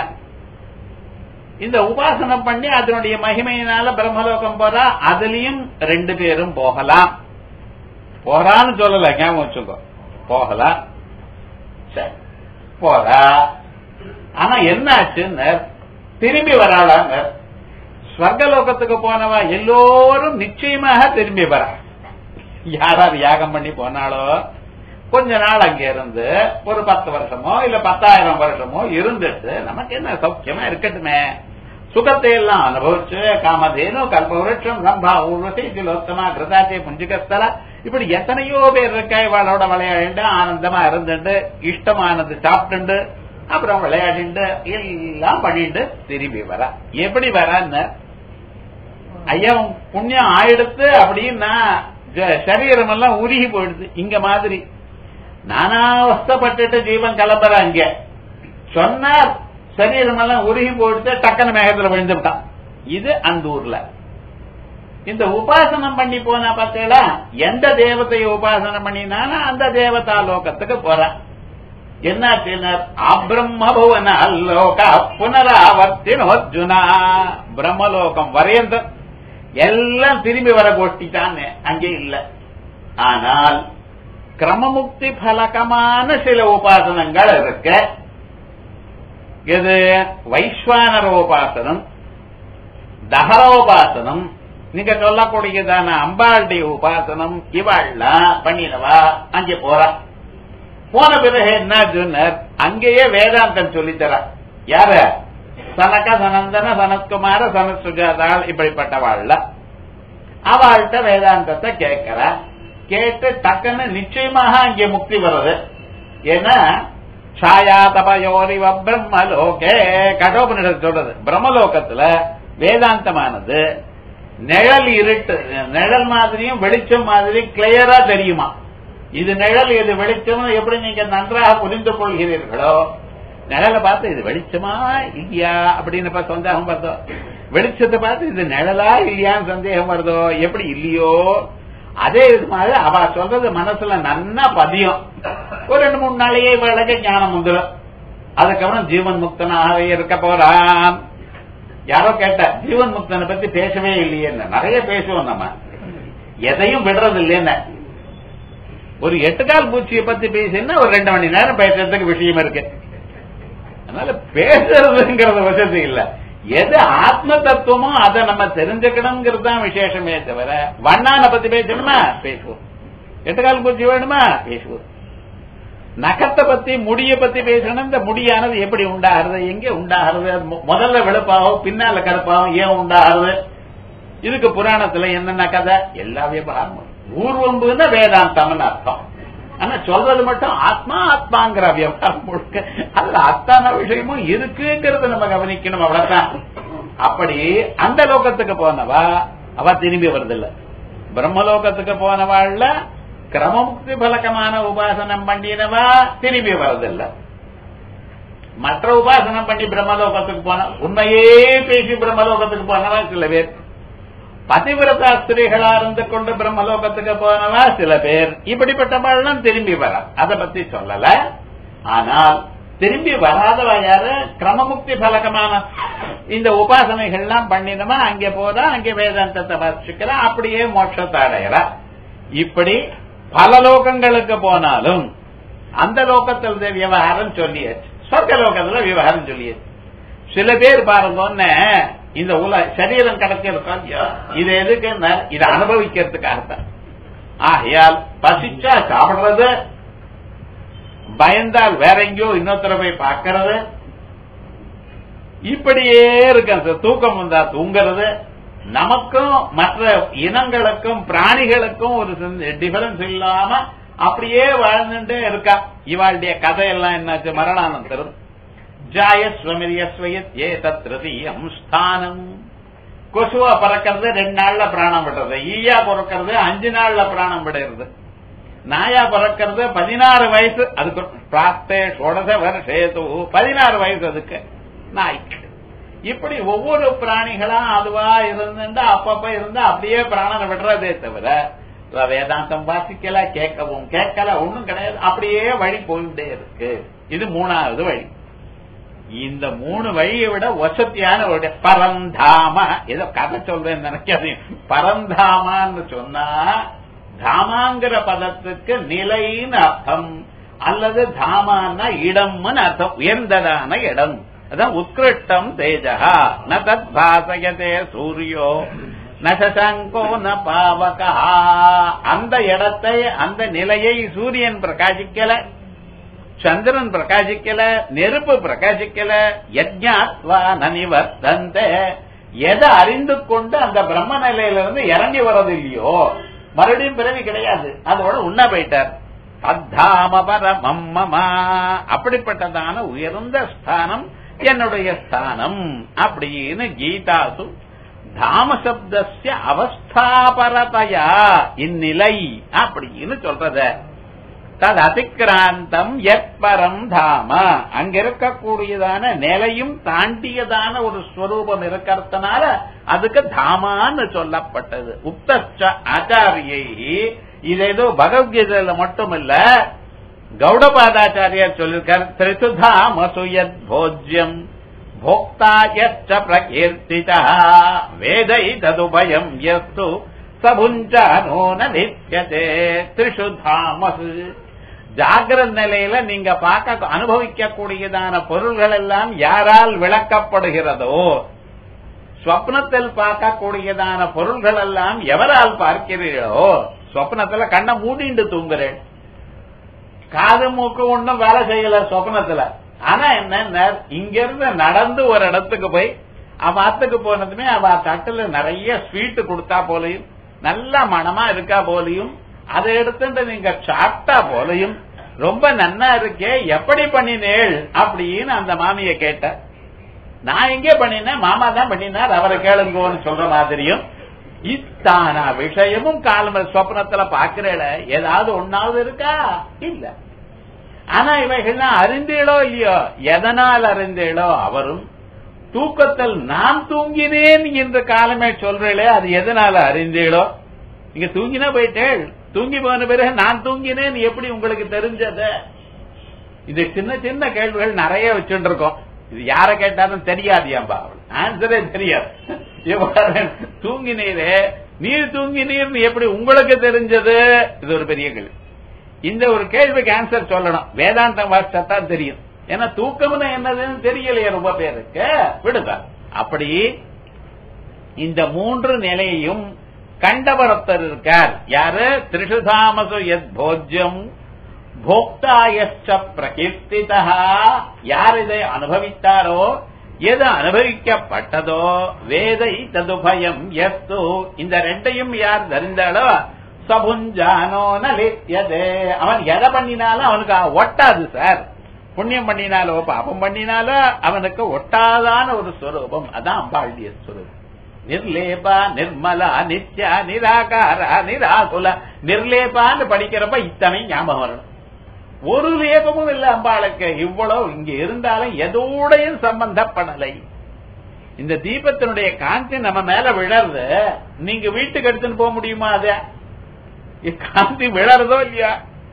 இந்த உபாசனை பண்ணி அதனுடைய மகிமையினால பிரம்மலோகம் போறா அதுலயும் ரெண்டு பேரும் போகலாம் போறான்னு சொல்லல ஞாபகம் வச்சுக்கோ போகலாம் சரி போறா ஆனா என்ன ஆச்சுன்னு திரும்பி வராளாங்க ஸ்வர்கலோகத்துக்கு போனவா எல்லோரும் நிச்சயமாக திரும்பி வரா யாராவது யாகம் பண்ணி போனாலோ கொஞ்ச நாள் அங்க இருந்து ஒரு பத்து வருஷமோ இல்ல பத்தாயிரம் வருஷமோ இருந்துட்டு நமக்கு என்ன சௌக்கியமா இருக்கட்டுமே சுகத்தை எல்லாம் அனுபவிச்சு காமதேனு கல்பவருஷம் ரம்பா ஊர்வசி திலோத்தமா கிருதாச்சே புஞ்சிகஸ்தல இப்படி எத்தனையோ பேர் இருக்கா இவளோட விளையாடிண்டு ஆனந்தமா இருந்துட்டு இஷ்டமானது சாப்பிட்டு அப்புறம் விளையாடிண்டு எல்லாம் பண்ணிட்டு திரும்பி வர எப்படி வரான்னு ஐயா புண்ணியம் ஆயிடுத்து அப்படின்னா சரீரம் எல்லாம் உருகி போயிடுது இங்க மாதிரி நானாவஸ்தப்பட்டுட்டு ஜீவன் கிளம்புற அங்க சொன்னார் சரீரம் எல்லாம் உருகி போயிடுத்து டக்குனு மேகத்துல விழுந்துட்டான் இது அந்த ஊர்ல இந்த உபாசனம் பண்ணி போனா பார்த்தீங்களா எந்த தேவத்தையை உபாசனம் பண்ணினாலும் அந்த தேவதா லோகத்துக்கு போறான் என்ன அப்ரம்மபுவன அல்லோக புனராவர்த்தினோர்ஜுனா பிரம்மலோகம் வரையந்த எல்லாம் திரும்பி வர கோஷ்டிட்டான் அங்கே இல்ல ஆனால் கிரமமுக்தி பலகமான சில உபாசனங்கள் இருக்கு இது வைஸ்வானர உபாசனம் தகரோபாசனம் நீங்க சொல்லக்கூடியதான அம்பாளுடைய உபாசனம் இவாள்லாம் பண்ணினவா அங்கே போறா போன பிறகு என்ன சொன்னார் அங்கேயே வேதாந்தம் சொல்லித்தர யார சனக சனந்தன சனத்குமார சனத் சுஜாதாள் இப்படிப்பட்டவாள்ல அவள்கிட்ட வேதாந்தத்தை கேட்கிற கேட்டு டக்குன்னு நிச்சயமாக அங்கே முக்தி வருது ஏன்னா சாயா தபயோரிவ பிரம்மலோகே கடோபனிடம் சொல்றது பிரம்மலோகத்துல வேதாந்தமானது நிழல் இருட்டு நிழல் மாதிரியும் வெளிச்சம் மாதிரி கிளியரா தெரியுமா இது நிழல் இது வெளிச்சம் எப்படி நீங்க நன்றாக புரிந்து கொள்கிறீர்களோ நிழலை பார்த்து இது வெளிச்சமா இல்லையா அப்படின்னு இப்ப சந்தேகம் வருதோ வெளிச்சத்தை பார்த்து இது நிழலா இல்லையான்னு சந்தேகம் வருதோ எப்படி இல்லையோ அதே இது மாதிரி அவ சொல்றது மனசுல நன்னா பதியும் ஒரு ரெண்டு மூணு நாளையே இவளுக்கு ஞானம் வந்துடும் அதுக்கப்புறம் ஜீவன் முக்தனாகவே இருக்க போறான் யாரோ கேட்ட ஜீவன் முக்தனை பத்தி பேசவே இல்லையே நிறைய பேசுவோம் நம்ம எதையும் விடுறது இல்லைன்னு ஒரு எட்டுக்கால் பூச்சியை பத்தி பேசினா ஒரு ரெண்டு மணி நேரம் பேசுறதுக்கு விஷயம் இருக்கு அதனால பேசுறதுங்கிறது வசதி இல்ல எது ஆத்ம தத்துவமோ அதை நம்ம தெரிஞ்சுக்கணுங்கிறது தான் விசேஷமே தவிர வண்ணான பத்தி பேசணுமா பேசுவோம் எட்டுக்கால் பூச்சி வேணுமா பேசுவோம் நகத்தை பத்தி முடிய பத்தி பேசணும் இந்த முடியானது எப்படி உண்டாகிறது எங்க உண்டாகிறது முதல்ல வெளுப்பாகும் பின்னால கருப்பாகும் ஏன் உண்டாகிறது இதுக்கு புராணத்துல என்னென்ன கதை எல்லா விவகாரமும் ஊர்வம்புன்னா வேதாந்தம்னு அர்த்தம் ஆனா சொல்றது மட்டும் ஆத்மா ஆத்மாங்கிற விவகாரம் முழுக்க அதுல அத்தான விஷயமும் இருக்குங்கிறத நம்ம கவனிக்கணும் அவ்வளவுதான் அப்படி அந்த லோகத்துக்கு போனவா அவ திரும்பி வருதில்ல பிரம்மலோகத்துக்கு போனவாள்ல கிரமமுக்தி பலகமான உபாசனம் பண்ணினவா திரும்பி வரதில்ல மற்ற உபாசனம் பண்ணி பிரம்மலோகத்துக்கு போன உண்மையே பேசி பிரம்மலோகத்துக்கு போனவா சில பேர் பதிவிரதா ஸ்திரீகளா இருந்து கொண்டு பிரம்மலோகத்துக்கு போனவா சில பேர் இப்படிப்பட்டவள்லாம் திரும்பி வர அதை பத்தி சொல்லல ஆனால் திரும்பி வராதவ யாரு கிரமமுக்தி பலகமான இந்த உபாசனைகள்லாம் பண்ணினமா அங்கே போறா அங்கே வேதாந்தத்தை வாசிக்கிறா அப்படியே மோட்சத்தை அடையறா இப்படி பல லோகங்களுக்கு போனாலும் அந்த லோகத்தில் விவகாரம் சொல்லியாச்சு சொர்க்க லோகத்துல விவகாரம் சொல்லியாச்சு சில பேர் பாருங்க இந்த உல சரீரம் கிடைச்சிருக்கோம் இது எதுக்கு இதை அனுபவிக்கிறதுக்காகத்தான் ஆகையால் பசிச்சா சாப்பிடுறது பயந்தால் வேற எங்கேயோ இன்னொருத்தர போய் பார்க்கறது இப்படியே இருக்க தூக்கம் வந்தா தூங்குறது நமக்கும் மற்ற இனங்களுக்கும் பிராணிகளுக்கும் ஒரு டிஃபரன்ஸ் இல்லாம அப்படியே வாழ்ந்துட்டே இருக்கா இவாளுடைய கதையெல்லாம் என்னாச்சு மரணானந்தரம் ஜாயஸ்வமிரியஸ்வயத் ஏ தத்ருதியம் ஸ்தானம் கொசுவா பறக்கிறது ரெண்டு நாள்ல பிராணம் விடுறது ஈயா பிறக்கிறது அஞ்சு நாள்ல பிராணம் விடுறது நாயா பிறக்கிறது பதினாறு வயசு அதுக்கு பிராப்தே சொடச வருஷேது பதினாறு வயசு அதுக்கு நாய்க்கு இப்படி ஒவ்வொரு பிராணிகளா அதுவா இருந்துட்டு அப்பப்ப இருந்தா அப்படியே பிராணனை விடுறதே தவிர வேதாந்தம் வாசிக்கல கேட்கவும் கேட்கல ஒண்ணும் கிடையாது அப்படியே வழி போயிட்டே இருக்கு இது மூணாவது வழி இந்த மூணு வழியை விட வசதியான ஒரு பரந்தாம ஏதோ கதை சொல்றேன் நினைக்காது பரந்தாமான்னு சொன்னா தாமாங்கிற பதத்துக்கு நிலைன்னு அர்த்தம் அல்லது தாமான்னா இடம்னு அர்த்தம் உயர்ந்ததான இடம் அதான் உத்கிருஷ்டம் தேஜகா ந தத் பாசயதே சூரியோ நசசங்கோ ந பாவகா அந்த இடத்தை அந்த நிலையை சூரியன் பிரகாசிக்கல சந்திரன் பிரகாசிக்கல நெருப்பு பிரகாசிக்கல யஜ்ஞாத்வா நனிவர்த்தந்த எதை அறிந்து கொண்டு அந்த பிரம்ம நிலையிலிருந்து இறங்கி வர்றது இல்லையோ மறுபடியும் பிறவி கிடையாது அதோட உண்ண போயிட்டார் அத்தாம பரமம்மமா அப்படிப்பட்டதான உயர்ந்த ஸ்தானம் என்னுடைய ஸ்தானம் அப்படின்னு கீதாசு தாமசப்தஸ்ய அவஸ்தாபரதையா இந்நிலை அப்படின்னு சொல்றத தது அதிக்கிராந்தம் எப்பரம் தாம அங்க இருக்கக்கூடியதான நிலையும் தாண்டியதான ஒரு ஸ்வரூபம் இருக்கிறதுனால அதுக்கு தாமான்னு சொல்லப்பட்டது உக்தச்ச ஆச்சாரியை இது ஏதோ பகவத்கீதையில மட்டும் இல்ல கௌடபாதாச்சாரியார் சொல்லிருக்கார் திரிசுதாமசுயத் போஜ்யம் भोक्तायश्च प्रकीर्तितः वेदै तदुभयम् यस्तु சபுஞ்சானோ நித்தியதே திரிஷு தாமசு ஜாகிரத நிலையில நீங்க பார்க்க அனுபவிக்கக்கூடியதான பொருள்கள் எல்லாம் யாரால் விளக்கப்படுகிறதோ ஸ்வப்னத்தில் பார்க்கக்கூடியதான பொருள்கள் எல்லாம் எவரால் பார்க்கிறீர்களோ ஸ்வப்னத்துல கண்ணை மூடிண்டு தூங்குறேன் காது மூக்கு ஒண்ணும் வேலை செய்யல சொப்னத்துல ஆனா என்ன இங்க இருந்து நடந்து ஒரு இடத்துக்கு போய் அவ அத்துக்கு போனதுமே அவ தட்டுல நிறைய ஸ்வீட் கொடுத்தா போலையும் நல்ல மனமா இருக்கா போலையும் அதை எடுத்துட்டு நீங்க சாப்பிட்டா போலையும் ரொம்ப நன்னா இருக்கே எப்படி பண்ணினேள் அப்படின்னு அந்த மாமிய கேட்ட நான் எங்கே பண்ணினேன் மாமா தான் பண்ணினார் அவரை கேளுங்கோன்னு சொல்ற மாதிரியும் இத்தானா விஷயமும் காலம சொப்னத்துல பாக்குறேல ஏதாவது ஒன்னாவது இருக்கா இல்ல ஆனா இவைகள்லாம் அறிந்தீளோ இல்லையோ எதனால் அறிந்தீளோ அவரும் தூக்கத்தில் நான் தூங்கினேன் என்று காலமே சொல்றீங்களே அது எதனால அறிந்தீளோ நீங்க தூங்கினா போயிட்டேள் தூங்கி போன பிறகு நான் தூங்கினேன் எப்படி உங்களுக்கு தெரிஞ்சது இது சின்ன சின்ன கேள்விகள் நிறைய வச்சுட்டு இருக்கோம் இது யார கேட்டாலும் தெரியாது ஏன்பா ஆன்சரே தெரியாது தூங்கினீரே நீர் தூங்கினீர் எப்படி உங்களுக்கு தெரிஞ்சது இது ஒரு பெரிய கேள்வி இந்த ஒரு கேள்விக்கு ஆன்சர் சொல்லணும் வேதாந்தம் வாசிச்சாதான் தெரியும் ஏன்னா தூக்கம்னு என்னதுன்னு தெரியலையே ரொம்ப பேருக்கு விடுங்க அப்படி இந்த மூன்று நிலையையும் கண்டவரத்தர் இருக்கார் யாரு திரிசுதாமசு எத் போஜ்யம் போக்தாயச்ச பிரகீர்த்திதா யார் இதை அனுபவித்தாரோ எது அனுபவிக்கப்பட்டதோ வேதை ததுபயம் எஸ்து இந்த ரெண்டையும் யார் தரிந்தாலோ சபுஞ்சானோ நலித்யதே அவன் எதை பண்ணினாலும் அவனுக்கு ஒட்டாது சார் புண்ணியம் பண்ணினாலோ பாபம் பண்ணினாலோ அவனுக்கு ஒட்டாதான ஒரு ஸ்வரூபம் அதான் அம்பாளுடைய ஸ்வரூபம் நிர்லேபா நிர்மலா நித்யா நிராகாரா நிராகுல நிர்லேபான்னு படிக்கிறப்ப இத்தனை ஞாபகம் வரணும் ஒரு லேபமும் இல்ல அம்பாளுக்கு இவ்வளவு இங்க இருந்தாலும் எதோடையும் சம்பந்தப்படலை இந்த தீபத்தினுடைய காந்தி நம்ம மேல விழறது நீங்க வீட்டுக்கு எடுத்துன்னு போக முடியுமா அத காந்தி விழறதோ இல்லையா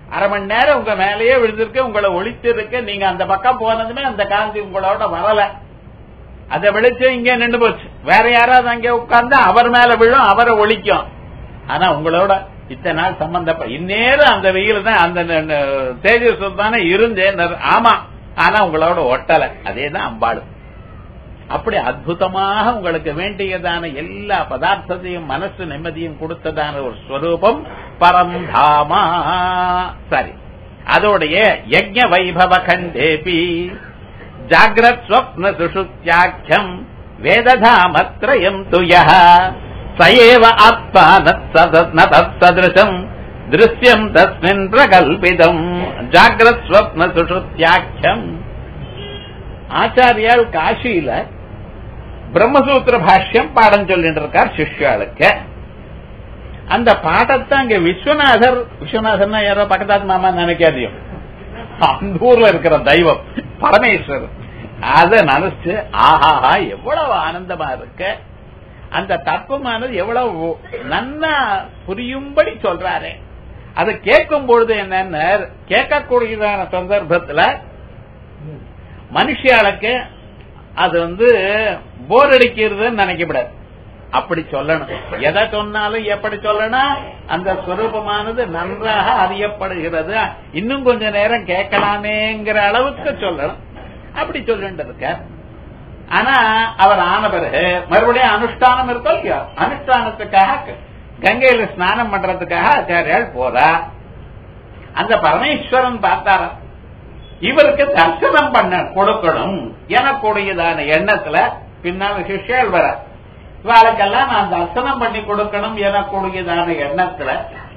அரை மணி நேரம் உங்க மேலேயே விழுந்திருக்கு உங்களை ஒழிச்சிருக்கு நீங்க அந்த பக்கம் போனதுமே அந்த காந்தி உங்களோட வரல அத வெளிச்சம் இங்க நின்று போச்சு வேற யாராவது அங்க உட்கார்ந்து அவர் மேல விழும் அவரை ஒழிக்கும் ஆனா உங்களோட இத்தனை நாள் சம்பந்தப்ப இந்நேரம் அந்த வெயில் தான் அந்த ந- ந- தேஜஸ் தானே இருந்தேன் ஆமா ஆனா உங்களோட ஒட்டல அதேதான் அம்பாளும் அப்படி அற்புதமாக உங்களுக்கு வேண்டியதான எல்லா பதார்த்தத்தையும் மனசு நிம்மதியும் கொடுத்ததான ஒரு ஸ்வரூபம் பரந்தாமா சரி அதோடைய யஜ்ஞ வைபவ கண்டேபி ஜாகிரத் ஸ்வப்ன சுஷுத்யாக்கியம் வேததாமத்ரயம் துயः சயேவ ஆத்மா ந தத்சதிருஷம் திருஷ்யம் தஸ்மின் பிரகல்பிதம் ஜாகிரத் ஸ்வப்ன சுஷுத்யாக்கியம் ஆச்சாரியால் காசியில பிரம்மசூத்திர பாஷ்யம் பாடம் சொல்லிட்டு இருக்கார் சிஷ்யாளுக்கு அந்த பாடத்தை அங்க விஸ்வநாதர் விஸ்வநாதர்னா யாரோ பக்கத்தாத்து மாமா நினைக்காதையும் அந்த ஊர்ல இருக்கிற தெய்வம் பரமேஸ்வரர் அத நினைச்சு ஆஹாஹா எவ்வளவு ஆனந்தமா இருக்கு அந்த தத்துவமானது எவ்வளவு நன்னா புரியும்படி சொல்றாரு அதை கேட்கும் பொழுது என்னன்னு கேட்கக்கூடியதான சந்தர்ப்பத்துல மனுஷியாளுக்கு அது வந்து போர் அடிக்கிறதுன்னு நினைக்கப்படாது அப்படி சொல்லணும் எதை சொன்னாலும் எப்படி சொல்லணும் அந்த ஸ்வரூபமானது நன்றாக அறியப்படுகிறது இன்னும் கொஞ்ச நேரம் கேட்கலாமேங்கிற அளவுக்கு சொல்லணும் அப்படி சொல்லிட்டு இருக்க ஆனா அவர் ஆன பிறகு மறுபடியும் அனுஷ்டானம் இருக்கோ இல்லையோ அனுஷ்டானத்துக்காக கங்கையில ஸ்நானம் பண்றதுக்காக ஆச்சாரியால் போறா அந்த பரமேஸ்வரன் பார்த்தாரா இவருக்கு தரிசனம் பண்ண கொடுக்கணும் எனக்கூடியதான எண்ணத்துல பின்னால சிஷ்யல் வர இவாளுக்கெல்லாம் நான் தரிசனம் பண்ணி கொடுக்கணும் எனக்கூடியதான எண்ணத்துல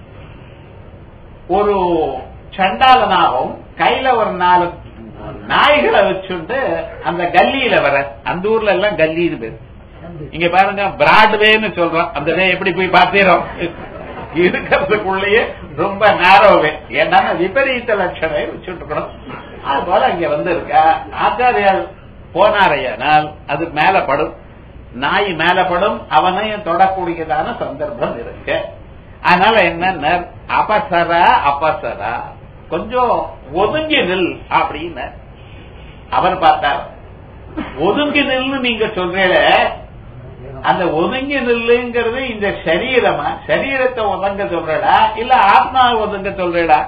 ஒரு சண்டாளனாகவும் கையில ஒரு நாலு நாய்களை வச்சுட்டு அந்த கல்லியில வர அந்த ஊர்ல எல்லாம் கல்லின்னு பேரு இங்க பாருங்க பிராட்வேன்னு சொல்றோம் அந்த வே எப்படி போய் பார்த்தீரோம் இருக்கிறதுக்குள்ளேயே ரொம்ப நேரோவே ஏன்னா விபரீத லட்சணம் வச்சுட்டு இருக்கணும் அது போல இங்க வந்து இருக்க ஆச்சாரியால் போனாரையானால் அது மேல படும் நாய் மேல படும் அவனையும் தொடக்கூடியதான சந்தர்ப்பம் இருக்கு அதனால என்ன அபசரா அபசரா கொஞ்சம் ஒதுங்கி நில் அப்படின்னு அவர் பார்த்தார் ஒதுங்கி நில்னு நீங்க சொல்றீங்கள அந்த ஒதுங்கி நில்லுங்கிறது இந்த சரீரமா சரீரத்தை ஒதுங்க சொல்றடா இல்ல ஆத்மாவை ஒதுங்க சொல்றடா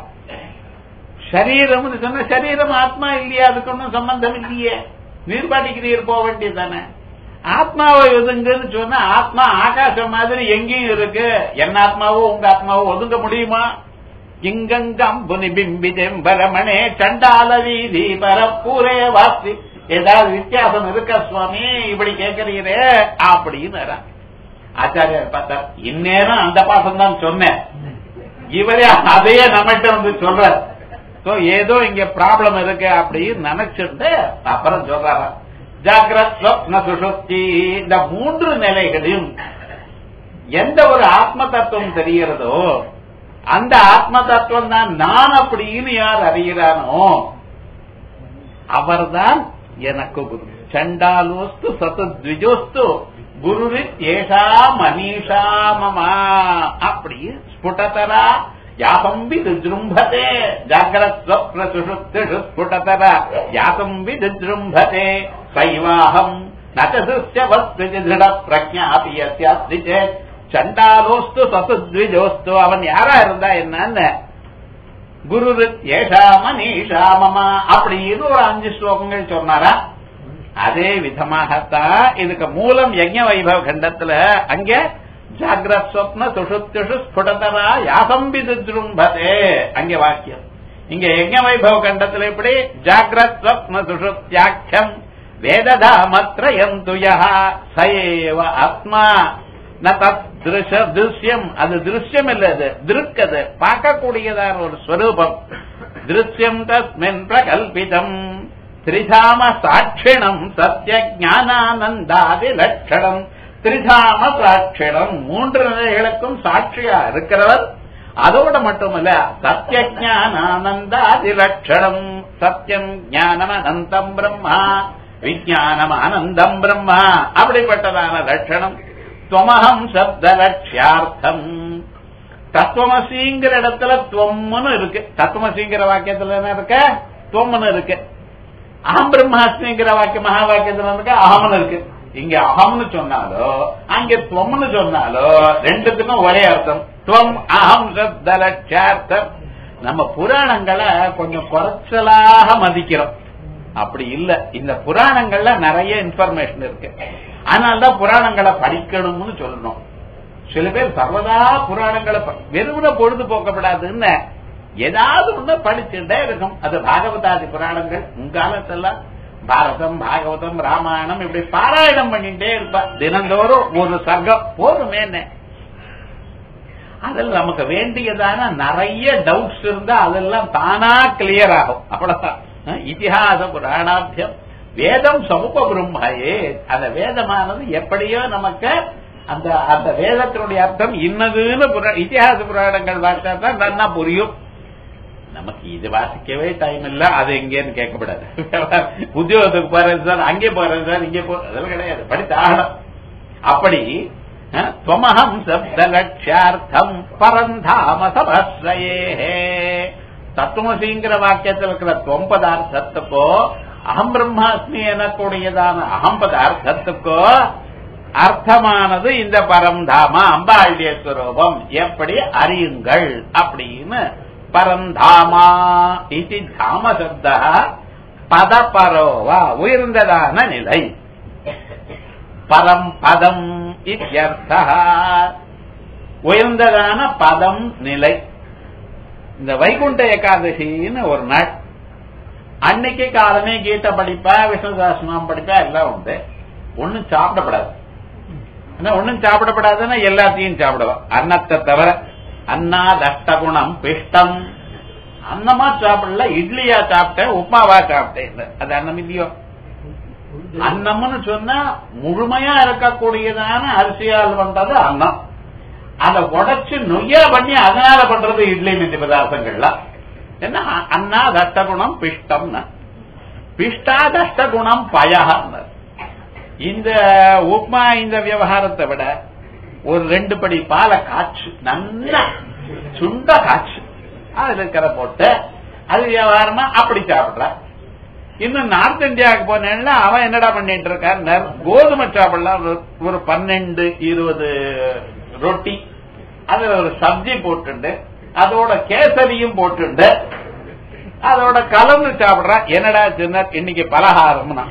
சரீரம் சொன்ன சரீரம் ஆத்மா இல்லையா அதுக்கு ஒன்றும் சம்பந்தம் இல்லையே நீர்பாட்டிக்கு நீர் போக வேண்டியதானே ஆத்மாவை ஒதுங்குன்னு சொன்னா ஆத்மா ஆகாசம் மாதிரி எங்கேயும் இருக்கு என்ன ஆத்மாவோ உங்க ஆத்மாவோ ஒதுங்க முடியுமா இங்கங்கம் புனிபிம்பிதெம்பரமணே சண்டால வீதி பரப்பூரே வாசி ஏதாவது வித்தியாசம் இருக்க சுவாமி இப்படி கேட்கிறீரே அப்படின்னு ஆச்சாரியர் பார்த்தார் இந்நேரம் அந்த பாசம் தான் சொன்னேன் இவரே அதையே நம்மகிட்ட வந்து சொல்றார் சோ ஏதோ இங்க ப்ராப்ளம் இருக்கு அப்படின்னு நினைச்சிட்டு அப்புறம் சொல்றாராம் ஜாகிரத் ஸ்வப்ன சுஷுப்தி இந்த மூன்று நிலைகளையும் எந்த ஒரு ஆத்ம தத்துவம் தெரிகிறதோ அந்த ஆத்ம தத்துவம் தான் நான் அப்படின்னு யார் அறிகிறானோ அவர்தான் எனக்கு குரு சண்டாலோஸ்து சதத்விஜோஸ்து குருவித் ஏஷா மனிஷா மமா அப்படி ஸ்புடதரா யாசம் விஜృంభతే ஜாகிரத் ஸ்வப்ன சுஷுப்திஷு ஸ்புடதர யாசம் விஜృంభతే சைவாஹம் நச்சதுஷ்ய வஸ்து திருட பிரஜாபி யஸ்யாஸ்தி சேத் சண்டாலோஸ்து சதுத்விஜோஸ்து அவன் யாரா இருந்தா என்னன்னு குரு ஏஷா மனிஷா மமா அப்படின்னு ஒரு அஞ்சு ஸ்லோகங்கள் சொன்னாரா அதே விதமாகத்தான் இதுக்கு மூலம் யஜ்ஞ வைபவ கண்டத்துல அங்க ஜாகிரத் ஸ்வப்ன சுஷுப்திஷு ஸ்புடதரா யாசம்பிதுரும்பதே அங்க வாக்கியம் இங்க யஜ்ஞ வைபவ கண்டத்துல எப்படி ஜாகிரத் ஸ்வப்ன சுஷுப்தியாக்கியம் வேததாமத்ரயம் துயா சயேவ ஆத்மா ந தத் திருஷ திருஷ்யம் அது திருஷ்யம் இல்ல அது திருக் அது பார்க்கக்கூடியதான ஒரு ஸ்வரூபம் திருஷ்யம் தஸ்மின் பிரகல்பிதம் திரிதாம சாட்சிணம் சத்திய ஞானானந்தாதி லட்சணம் திரிதாம சாட்சிணம் மூன்று நிலைகளுக்கும் சாட்சியா இருக்கிறவர் அதோட மட்டுமல்ல சத்திய ஞானானந்தாதி லட்சணம் சத்தியம் ஞானம் அனந்தம் பிரம்மா விஜயானம் ஆனந்தம் பிரம்மா அப்படிப்பட்டதான லட்சணம் துவமகம் சப்த லட்சியார்த்தம் தத்துவமசிங்கிற இடத்துல துவம்னு இருக்கு தத்துவமசிங்கிற வாக்கியத்துல என்ன இருக்க துவம்னு இருக்கு அகம் பிரம்மாஸ்மிங்கிற வாக்கிய மகா வாக்கியத்துல இருக்க அகம்னு இருக்கு இங்க அகம்னு சொன்னாலோ அங்க துவம்னு சொன்னாலோ ரெண்டுத்துக்கும் ஒரே அர்த்தம் துவம் அகம் சப்தலட்சார்த்தம் நம்ம புராணங்களை கொஞ்சம் குறைச்சலாக மதிக்கிறோம் அப்படி இல்ல இந்த புராணங்கள்ல நிறைய இன்ஃபர்மேஷன் இருக்கு அதனாலதான் புராணங்களை படிக்கணும்னு சொல்லணும் சில பேர் சர்வதா புராணங்களை ப- வெறுமன பொழுது போக்கப்படாதுன்னு ஏதாவது ஒண்ணு படிச்சுட்டே இருக்கும் அது பாகவதாதி புராணங்கள் முன்காலத்தெல்லாம் பாரதம் பாகவதம் ராமாயணம் இப்படி பாராயணம் பண்ணிட்டே இருப்பா தினந்தோறும் ஒரு சர்க்கம் போதுமே என்ன அதில் நமக்கு வேண்டியதான நிறைய டவுட்ஸ் இருந்தா அதெல்லாம் தானா கிளியர் ஆகும் அவ்வளவுதான் அஹ் இதிகாச புராணாத்தியம் வேதம் சமுப பிரம்மையே அந்த வேதமானது எப்படியோ நமக்கு அந்த அந்த வேதத்தினுடைய அர்த்தம் இன்னதுன்னு புரா- இதிகாச புராணங்கள் வாசிச்சா தான் நன்னா புரியும் நமக்கு இது வாசிக்கவே டைம் இல்ல அது எங்கேன்னு கேட்கப்படாது உத்தியோகத்துக்கு போறது சார் அங்கே போறது சார் இங்கே போ அதெல்லாம் கிடையாது படித்து ஆகணும் அப்படி அஹ், துவமகம் சப்த லட்சியார்த்தம் பரந்தாம சமஸ்ரயே தத்துவசிங்கிற வாக்கியத்தில் இருக்கிற துவம் பதார்த்தத்துக்கோ அகம் பிரம்மாஸ்மி எனக்கூடியதான அகம் பதார்த்தத்துக்கோ அர்த்தமானது இந்த பரந்தாம அம்பாளுடைய ஸ்வரூபம் எப்படி அறியுங்கள் அப்படின்னு பரந்தாமா இது தாம சப்த பதபரோவா உயர்ந்ததான நிலை பரம் பதம் இத்தியர்த்த உயர்ந்ததான பதம் நிலை இந்த வைகுண்ட ஏகாதசின்னு ஒரு நாள் அன்னைக்கு காலமே கீதை படிப்பா விஷ்ணுதாசனம் படிப்பா எல்லாம் உண்டு ஒண்ணும் சாப்பிடப்படாது ஆனா ஒண்ணும் சாப்பிடப்படாதுன்னா எல்லாத்தையும் சாப்பிடுவோம் அன்னத்தை தவிர அன்னா தஷ்டகுணம் பிஷ்டம் அன்னமா சாப்பிடல இட்லியா சாப்பிட்டேன் உப்மாவா சாப்பிட்டேன் இல்ல. அது அன்னம் இல்லையோ அன்னம்னு சொன்னா முழுமையா இருக்கக்கூடியதான அரிசியால் பண்றது அன்னம் அதை உடைச்சு நொய்யா பண்ணி அதனால பண்றது இட்லி மிந்தி பதார்த்தங்கள்லாம் என்ன அன்னா தஷ்டகுணம் பிஷ்டம்னு பிஷ்டா தஷ்டகுணம் பயஹன்னு இந்த உப்மா இந்த விவகாரத்தை விட ஒரு ரெண்டு படி பாலை காய்ச்சு நல்லா சுண்ட காய்ச்சு அதுல இருக்கிற போட்டு அது விவகாரமா அப்படி சாப்பிடுற இன்னும் நார்த் இந்தியாவுக்கு போனேன்னா அவன் என்னடா பண்ணிட்டு இருக்கான் கோதுமை சாப்பிடலாம் ஒரு- ஒரு பன்னெண்டு இருபது ரொட்டி அதுல ஒரு சப்ஜி போட்டுண்டு அதோட கேசரியும் போட்டுண்டு அதோட கலந்து சாப்பிடுறான் என்னடா சின்ன இன்னைக்கு பலகாரம்னா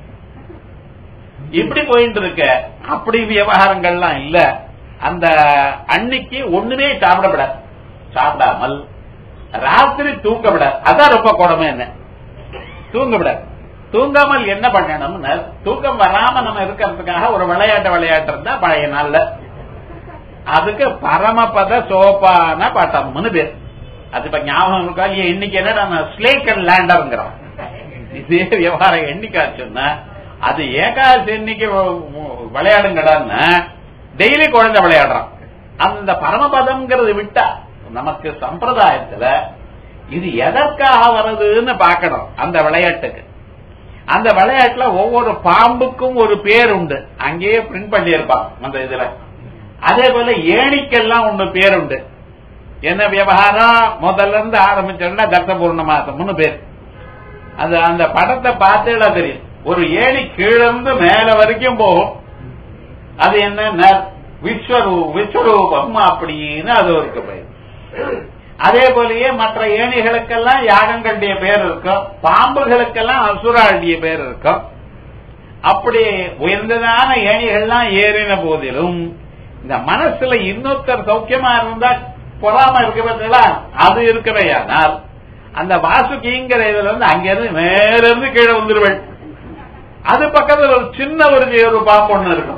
இப்படி போயிட்டு இருக்க அப்படி விவகாரங்கள்லாம் இல்ல அந்த அன்னைக்கு ஒண்ணுமே சாப்பிடப்படாது சாப்பிடாமல் ராத்திரி தூங்கப்படாது அதான் ரொம்ப கொடுமை என்ன தூங்கப்படாது தூங்காமல் என்ன பண்ணணும்னு தூக்கம் வராம நம்ம இருக்கிறதுக்காக ஒரு விளையாட்டு விளையாட்டு தான் பழைய நாள்ல அதுக்கு பரமபத சோபான பட்டம்னு பேர் அது இப்ப ஞாபகம் இருக்கா இல்லையா இன்னைக்கு என்னடா ஸ்லேக் அண்ட் லேண்டர்ங்கிறோம் இதே விவகாரம் என்னைக்காச்சுன்னா அது ஏகாதசி இன்னைக்கு விளையாடுங்கடான்னு டெய்லி குழந்தை விளையாடுறான் அந்த பரமபதம்ங்கிறது விட்டா நமக்கு சம்பிரதாயத்துல இது எதற்காக வருதுன்னு பார்க்கணும் அந்த விளையாட்டுக்கு அந்த விளையாட்டுல ஒவ்வொரு பாம்புக்கும் ஒரு பேர் உண்டு அங்கேயே பிரிண்ட் பண்ணியிருப்பான் அந்த இதுல அதே போல ஏணிக்கெல்லாம் ஒண்ணு பேர் உண்டு என்ன விவகாரம் முதல்ல இருந்து ஆரம்பிச்சோம்னா தர்த்த பூர்ணமாசம்னு பேர் அது அந்த படத்தை பார்த்தேடா தெரியும் ஒரு ஏணி கீழிருந்து மேல வரைக்கும் போகும் அது என்ன விஸ்வரூ விஸ்வரூபம் அப்படின்னு அது ஒரு பெயர் அதே போலயே மற்ற ஏணிகளுக்கெல்லாம் யாகங்களுடைய பேர் இருக்கும் பாம்புகளுக்கெல்லாம் அசுராளுடைய பேர் இருக்கும் அப்படி உயர்ந்ததான ஏணிகள்லாம் ஏறின போதிலும் இந்த மனசுல இன்னொருத்தர் சௌக்கியமா இருந்தா பொறாம இருக்கிறதுல அது இருக்கிறையானால் அந்த வாசுகிங்கிற இதுல இருந்து அங்கிருந்து மேல இருந்து கீழே வந்துருவேன் அது பக்கத்துல ஒரு சின்ன ஒரு ஒரு பாம்பு ஒண்ணு இருக்கும்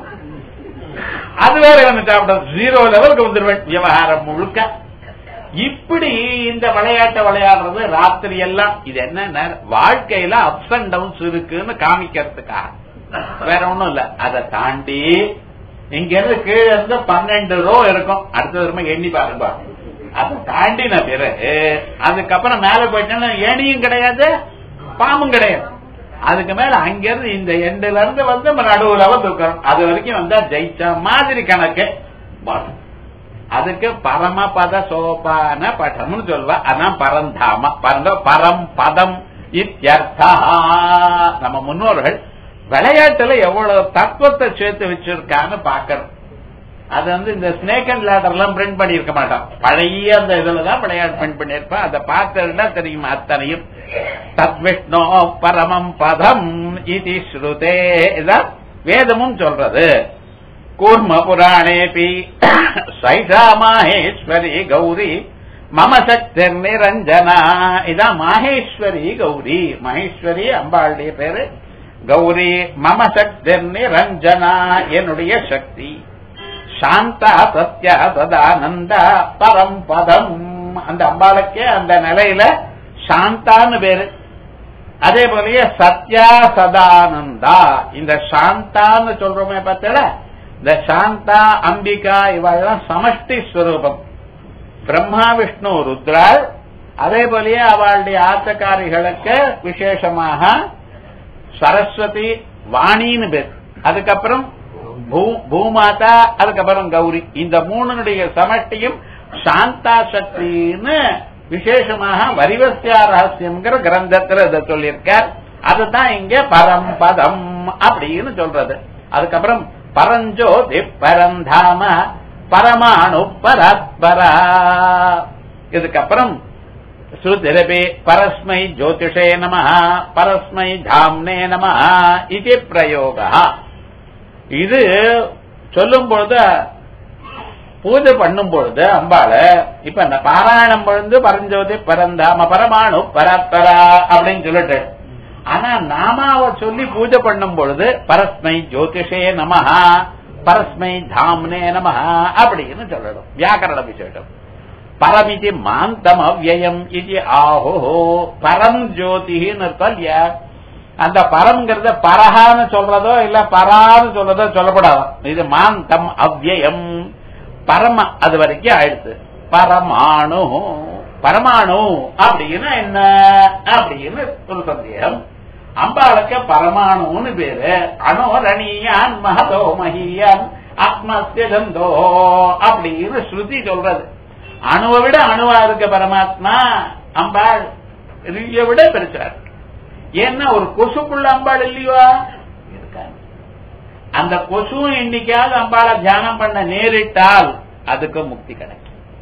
அது வேற வந்து சாப்பிட ஜீரோ லெவலுக்கு வந்துருவேன் விவகாரம் முழுக்க இப்படி இந்த விளையாட்டை விளையாடுறது ராத்திரி எல்லாம் இது என்ன வாழ்க்கையில அப்ஸ் அண்ட் டவுன்ஸ் இருக்குன்னு காமிக்கிறதுக்காக வேற ஒண்ணும் இல்ல அதை தாண்டி இங்க இருந்து கீழே இருந்து பன்னெண்டு ரோ இருக்கும் அடுத்த வருமா எண்ணி பாருப்பா அதை தாண்டின பிறகு அதுக்கப்புறம் மேல போயிட்டேன்னா ஏணியும் கிடையாது பாம்பும் கிடையாது அதுக்கு மேல அங்கிருந்து இந்த எண்டுல இருந்து வந்து நடுவுல வந்து உட்காரும் அது வரைக்கும் வந்தா ஜெயிச்ச மாதிரி கணக்கு வரும் அதுக்கு பரமபத சோபான பட்டம்னு சொல்வா அதான் பரந்தாம பரந்த பரம் பதம் இத்தியர்த்தா நம்ம முன்னோர்கள் விளையாட்டுல எவ்வளவு தத்துவத்தை சேர்த்து வச்சிருக்கான்னு பாக்கணும் அது வந்து இந்த ஸ்னேக் அண்ட் லேடர் எல்லாம் பிரிண்ட் பண்ணி இருக்க மாட்டான் பழைய அந்த இதுலதான் விளையாட்டு பிரிண்ட் பண்ணிருப்பான் அதை பார்த்தா தெரியுமா அத்தனையும் தத்விஷ்ணோ பரமம் பதம் இது ஸ்ருதே இதான் வேதமும் சொல்றது கூர்ம புராணேபி சைஷா மாஹேஸ்வரி கௌரி மம சக்தி நிரஞ்சனா இதான் மாஹேஸ்வரி கௌரி மகேஸ்வரி அம்பாளுடைய பேரு கௌரி மம சக்தி நிரஞ்சனா என்னுடைய சக்தி சாந்தா சத்யா சதானந்தா பரம் பதம் அந்த அம்பாளுக்கே அந்த நிலையில சாந்தான்னு பேரு அதே போலயே சத்யா சதானந்தா இந்த சாந்தான்னு சொல்றோமே பார்த்தல இந்த சாந்தா அம்பிகா இவெல்லாம் சமஷ்டி ஸ்வரூபம் பிரம்மா விஷ்ணு ருத்ராள் அதே போலயே அவளுடைய ஆத்தக்காரிகளுக்கு விசேஷமாக சரஸ்வதி வாணின்னு பேர் அதுக்கப்புறம் பூமாதா அதுக்கப்புறம் கௌரி இந்த மூணுடைய சமஷ்டியும் சாந்தா சக்தின்னு விசேஷமாக வரிவசியா ரகசியம்ங்கிற கிரந்தத்துல இதை சொல்லியிருக்கார் அதுதான் இங்க பரம்பதம் அப்படின்னு சொல்றது அதுக்கப்புறம் பரஞ்சோதி பரந்தாம பரமாணு பராத்பரா இதுக்கப்புறம் ஸ்ருதிரபி பரஸ்மை ஜோதிஷே நம பரஸ்மை தாம்னே நம இது பிரயோக இது சொல்லும் பொழுது பூஜை பண்ணும் பொழுது அம்பாள இப்ப இந்த பாராயணம் பொழுது பரஞ்சோதி பரந்தாம பரமாணு பராத்பரா அப்படின்னு சொல்லிட்டு ஆனா நாமாவை சொல்லி பூஜை பண்ணும் பொழுது பரஸ்மை ஜோதிஷே நமஹா பரஸ்மை தாம்னே நமஹா அப்படின்னு சொல்லணும் வியாக்கரண விசேஷம் பரமிதி மாந்தம் அவ்வயம் இது ஆஹோ பரம் ஜோதின்னு இருக்கோம் இல்லையா அந்த பரம்ங்கிறத பரஹான்னு சொல்றதோ இல்ல பரான்னு சொல்றதோ சொல்லப்படாது இது மாந்தம் அவ்வயம் பரம அது வரைக்கும் ஆயிடுச்சு பரமாணு பரமாணு அப்படின்னா என்ன அப்படின்னு ஒரு சந்தேகம் அம்பாளுக்கு பரமாணுன்னு பேரு அனோரணியான் மகதோ மகியான் ஆத்மஸ்தோ அப்படின்னு ஸ்ருதி சொல்றது அணுவை விட அணுவா இருக்க பரமாத்மா அம்பாள் ரிவிய விட பெருசார் ஏன்னா ஒரு கொசுக்குள்ள அம்பாள் இல்லையா இருக்காங்க அந்த கொசு இன்னைக்காவது அம்பாளை தியானம் பண்ண நேரிட்டால் அதுக்கு முக்தி கிடைக்கும்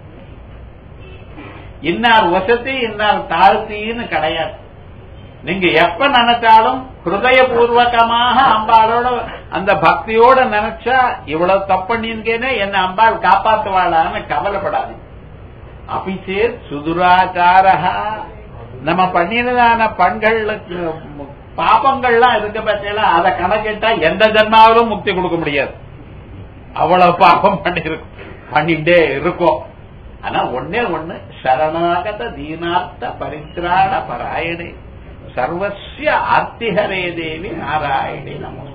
இன்னார் வசதி இன்னார் தாழ்த்தின்னு கிடையாது நீங்க எப்ப நினைச்சாலும் ஹிருதயபூர்வகமாக அம்பாளோட அந்த பக்தியோட நினைச்சா இவ்வளவு தப்பண்ணிருக்கேனே என்ன அம்பாள் காப்பாத்துவாளான்னு கவலைப்படாது அபிச்சேத் சுதுராச்சாரா நம்ம பண்ணினதான பண்களுக்கு பாபங்கள்லாம் இருக்க பட்சல அதை கணக்கிட்டா எந்த ஜென்மாவிலும் முக்தி கொடுக்க முடியாது அவ்வளவு பாபம் பண்ணிருக்கும் பண்ணிட்டே இருக்கும் ஆனா ஒன்னே ஒண்ணு சரணாகத தீனார்த்த பரித்ராண பராயணே சர்வசிய ஆர்த்திகரே தேவி நாராயணி நமோ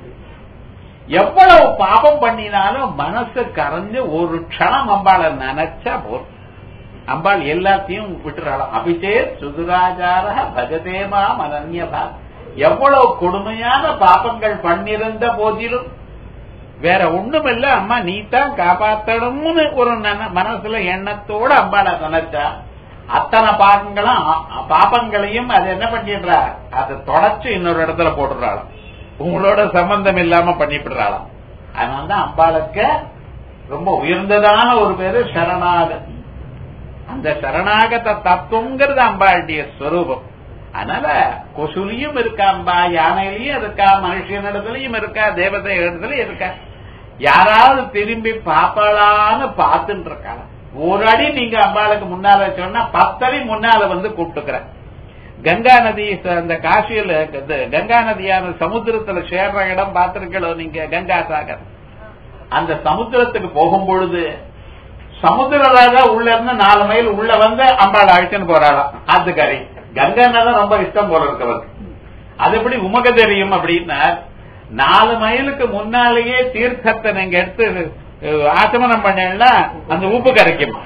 எவ்வளவு பாபம் பண்ணினாலும் மனசு கரைஞ்சு ஒரு க்ஷணம் அம்பாளை நினைச்சா போதும் அம்பாள் எல்லாத்தையும் விட்டுறாளாம் அபிஷே சுதுராச்சார பஜதேமா மனன்யபா எவ்வளவு கொடுமையான பாப்பங்கள் பண்ணிருந்த போதிலும் வேற ஒண்ணுமில்ல அம்மா நீ தான் காப்பாத்தணும்னு ஒரு மனசுல எண்ணத்தோட அம்பாளை நினைச்சா அத்தனை பாகங்களும் பாப்பங்களையும் அது என்ன பண்ணிடுறா அதை தொடச்சு இன்னொரு இடத்துல போட்டுறாளாம் உங்களோட சம்பந்தம் இல்லாம பண்ணிவிடுறாளாம் அதனாலதான் அம்பாளுக்கு ரொம்ப உயர்ந்ததான ஒரு பேரு சரணாகதி அந்த சரணாகத தத்துவங்கிறது அம்பாளுடைய ஸ்வரூபம் அதனால கொசுலியும் இருக்கா அம்பா யானையிலயும் இருக்கா மனுஷனிடத்துலயும் இருக்கா தேவதை இடத்துலயும் இருக்கா யாராவது திரும்பி பாப்பலான்னு பார்த்துட்டு இருக்காங்க ஒரு அடி நீங்க அம்பாளுக்கு முன்னால சொன்னா பத்தடி முன்னால வந்து கூப்பிட்டுக்கிறேன் கங்கா நதி அந்த காசியில கங்கா நதியான சமுத்திரத்துல சேர்ற இடம் பார்த்திருக்கோ நீங்க கங்கா சாகர் அந்த சமுத்திரத்துக்கு போகும் பொழுது சமுத்திரராஜா உள்ள இருந்து நாலு மைல் உள்ள வந்து அம்பாள் அழைச்சுன்னு போறாளாம் ஆத்துக்காரி கங்கா தான் ரொம்ப இஷ்டம் போல இருக்கவருக்கு அது எப்படி உமக்கு தெரியும் அப்படின்னா நாலு மைலுக்கு முன்னாலேயே தீர்த்தத்தை நீங்க எடுத்து ஆச்சமனம் பண்ணா அந்த உப்பு கரைக்கும்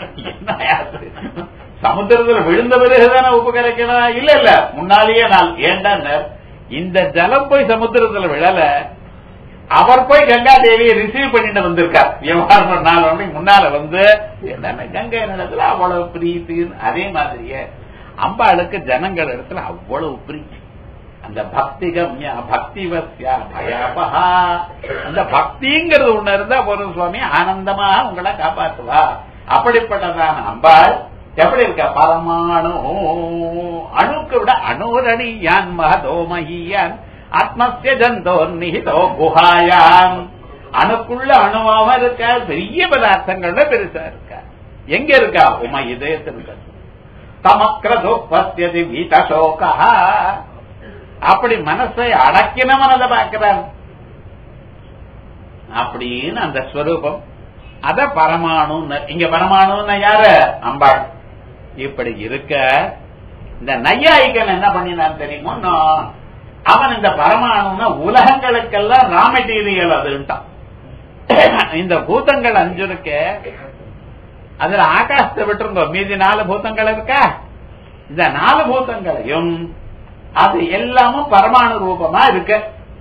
சமுத்திரத்துல விழுந்த பிறகுதானே உப்பு கரைக்கணும் இல்ல இல்ல முன்னாலேயே நாள் ஏண்டா இந்த ஜலம் போய் சமுத்திரத்துல விழல அவர் போய் கங்கா தேவியை ரிசீவ் பண்ணிட்டு வந்திருக்கார் விவகாரம் நாலு மணிக்கு முன்னால வந்து என்னன்னா கங்கை இடத்துல அவ்வளவு பிரீத்தி அதே மாதிரியே அம்பாளுக்கு ஜனங்கள் இடத்துல அவ்வளவு பிரீத்தி அந்த பக்தி கம்யா பக்தி வசியா பயாபகா அந்த பக்திங்கிறது ஒண்ணு இருந்தா போதும் சுவாமி ஆனந்தமா உங்களை காப்பாத்துவா அப்படிப்பட்டதான அம்பாள் எப்படி இருக்க பரமாணு அணுக்கு விட அணுரணியான் மகதோ மகியான் ஆத்மஸ்ய ஜந்தோ நிகிதோ குஹாயாம் அணுக்குள்ள அணுவாம இருக்க பெரிய பதார்த்தங்கள்ல பெருசா இருக்கா எங்க இருக்கா உமா இதயத்தில் இருக்க தமக்ரதோ பத்தியதி வீதசோகா அப்படி மனசை அடக்கின மனதை பார்க்கிறான் அப்படின்னு அந்த ஸ்வரூபம் அத பரமாணுன்னு இங்க பரமாணுன்னு யாரு அம்பாள் இப்படி இருக்க இந்த நையாயிகன் என்ன பண்ணினான் தெரியுமோ நான் அவன் இந்த பரமாணுன்னா உலகங்களுக்கெல்லாம் ரா மெட்டீரியல் அதுன்ட்டான் இந்த பூதங்கள் அஞ்சு இருக்க அதுல ஆகாசத்தை விட்டுருங்க மீதி நாலு பூதங்கள் இருக்கா இந்த நாலு பூதங்களையும் அது எல்லாமும் பரமாணு ரூபமா இருக்கு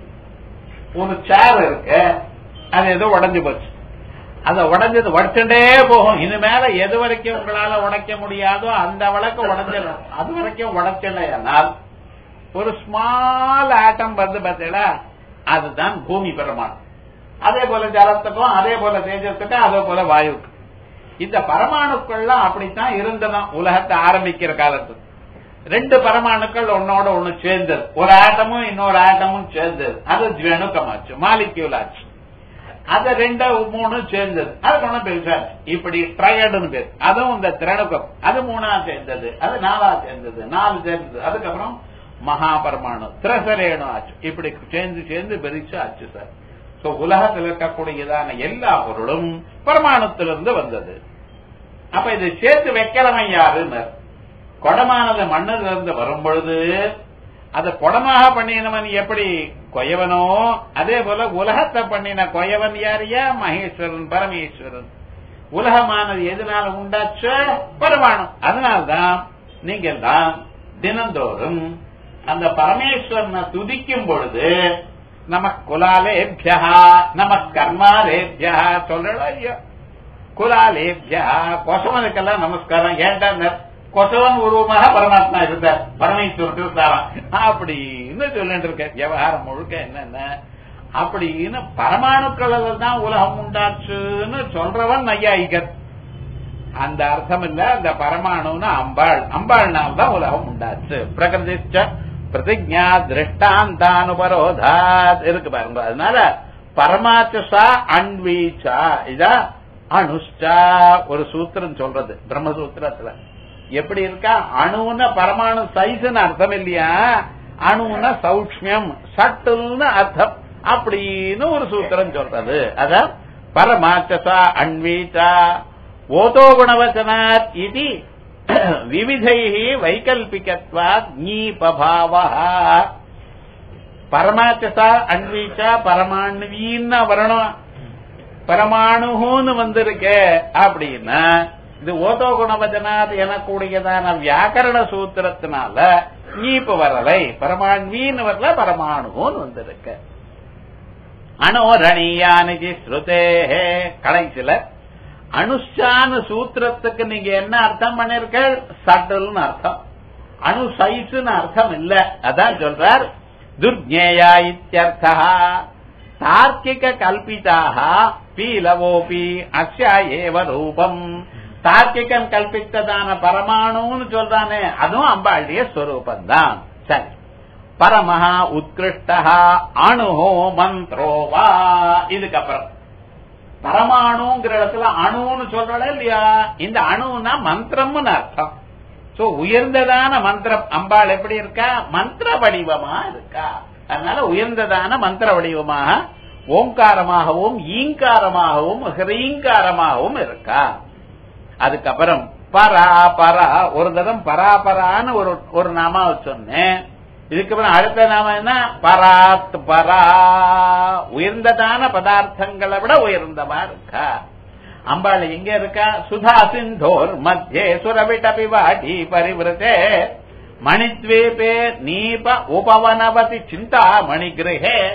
ஒரு சேர் இருக்கு அது ஏதோ உடஞ்சு போச்சு அத உடஞ்சது உடச்சுட்டே போகும் இது மேல எது வரைக்கும் உங்களால உடைக்க முடியாதோ அந்த வழக்கு உடஞ்சிடும் அது வரைக்கும் உடைச்சலையானால் ஒரு ஸ்மால் ஆட்டம் வந்து பார்த்தீங்களா அதுதான் பூமி பரமாணு அதே போல ஜலத்துக்கும் அதே போல தேஜத்துக்கும் அதே போல வாயுக்கும் இந்த பரமாணுக்கள்லாம் அப்படித்தான் இருந்ததான் உலகத்தை ஆரம்பிக்கிற காலத்து ரெண்டு பரமாணுக்கள் ஒன்னோட ஒண்ணு சேர்ந்தது ஒரு ஆட்டமும் இன்னொரு ஆட்டமும் சேர்ந்தது அது ஜெணுக்கமாச்சு மாலிக்யூல் ஆச்சு அது ரெண்டு மூணு சேர்ந்தது அது ஒண்ணு பெருசாச்சு இப்படி ட்ரையடுன்னு பேர் அதுவும் இந்த திரணுக்கம் அது மூணா சேர்ந்தது அது நாலா சேர்ந்தது நாலு சேர்ந்தது அதுக்கப்புறம் மகாபரமாணு திரசரேணு ஆச்சு இப்படி சேர்ந்து சேர்ந்து பெருசு ஆச்சு சார் சோ உலகத்தில் இருக்கக்கூடியதான எல்லா பொருளும் பரமாணத்திலிருந்து வந்தது அப்ப இது சேர்த்து வைக்கிறவன் யாருன்னு குடமானது மண்ணிலிருந்து இருந்து வரும் பொழுது அதை குடமாக பண்ணினவன் எப்படி கொயவனோ அதே போல உலகத்தை பண்ணின கொயவன் யாரியா மகேஸ்வரன் பரமேஸ்வரன் உலகமானது எதனால உண்டாச்சோ பரமாணம் அதனால்தான் நீங்க எல்லாம் தினந்தோறும் அந்த பரமேஸ்வரனை துதிக்கும் பொழுது நம குலாலேபியா நம கர்மாலேபியா சொல்லலாம் ஐயோ குலாலேபியா கொசவனுக்கெல்லாம் நமஸ்காரம் ஏன்டா கொசவன் உருவமாக பரமாத்மா இருந்தார் பரமேஸ்வரன் இருந்தாராம் அப்படின்னு சொல்லிட்டு இருக்க விவகாரம் முழுக்க என்னென்ன அப்படின்னு பரமாணுக்கள் தான் உலகம் உண்டாச்சுன்னு சொல்றவன் நையாயிகர் அந்த அர்த்தம் இல்ல அந்த பரமாணுன்னு அம்பாள் அம்பாள்னால் தான் உலகம் உண்டாச்சு பிரகிருதிச்ச பிரதிஜா திருஷ்டாந்தானுபரோதாத் இருக்கு பாருங்க அதனால பரமாச்சசா அன்வீச்சா இதா அனுஷ்டா ஒரு சூத்திரம் சொல்றது பிரம்மசூத்திரத்துல எப்படி இருக்கா அணுன பரமாணு சைஸ்னு அர்த்தம் இல்லையா அணுன சௌக்மியம் சட்டுல்னு அர்த்தம் அப்படின்னு ஒரு சூத்திரம் சொல்றது அத பரமாச்சசா அன்வீச்சா ஓதோ குணவச்சனாத் இது விவிதை வைகல்பிகத்வாத் நீபபாவ பரமாச்சசா அன்வீச்சா பரமாண்வீன்னு வரணும் பரமாணுன்னு வந்திருக்க அப்படின்னா இது ஓதோ குணவச்சனாத் எனக்கூடியதான வியாக்கரண சூத்திரத்தினால நீப்பு வரலை பரமாண்வீன்னு வரல பரமாணுன்னு வந்திருக்க அனோரணியானிஜி ஸ்ருதே கடைசில அனுஷ்டான சூத்திரத்துக்கு நீங்க என்ன அர்த்தம் பண்ணிருக்க சட்டல்னு அர்த்தம் அணு சைஸ்னு அர்த்தம் இல்ல அதான் சொல்றார் துர்ஜேயா இத்தியர்த்தா தார்க்கிக கல்பிதாக பீலவோபி அஸ்யா ஏவ ரூபம் தார்க்கிகன் கல்பித்ததான பரமாணுன்னு சொல்றானே அதுவும் அம்பாளுடைய ஸ்வரூபம் தான் சரி பரமஹா உத்கிருஷ்டா அணுஹோ மந்த்ரோவா இதுக்கப்புறம் பரமாணுங்கிற இடத்துல அணுன்னு சொல்றல இல்லையா இந்த அணுனா மந்திரம்னு அர்த்தம் சோ உயர்ந்ததான மந்திரம் அம்பாள் எப்படி இருக்கா மந்திர வடிவமா இருக்கா அதனால உயர்ந்ததான மந்திர வடிவமாக ஓங்காரமாகவும் ஈங்காரமாகவும் ஹிரீங்காரமாகவும் இருக்கா அதுக்கப்புறம் பரா பரா ஒரு தரம் பராபரான்னு ஒரு ஒரு நாமா சொன்னேன் இதுக்கப்புறம் அடுத்த நாம என்ன பராத் பரா உயர்ந்ததான பதார்த்தங்களை விட உயர்ந்தவா இருக்கா அம்பாள் எங்க இருக்கா சுதா சிந்தோர் மத்தியே சுரவிட்டபி வாடி பரிவிரதே மணித்வீபே நீப உபவனவதி சிந்தா மணிகிரகே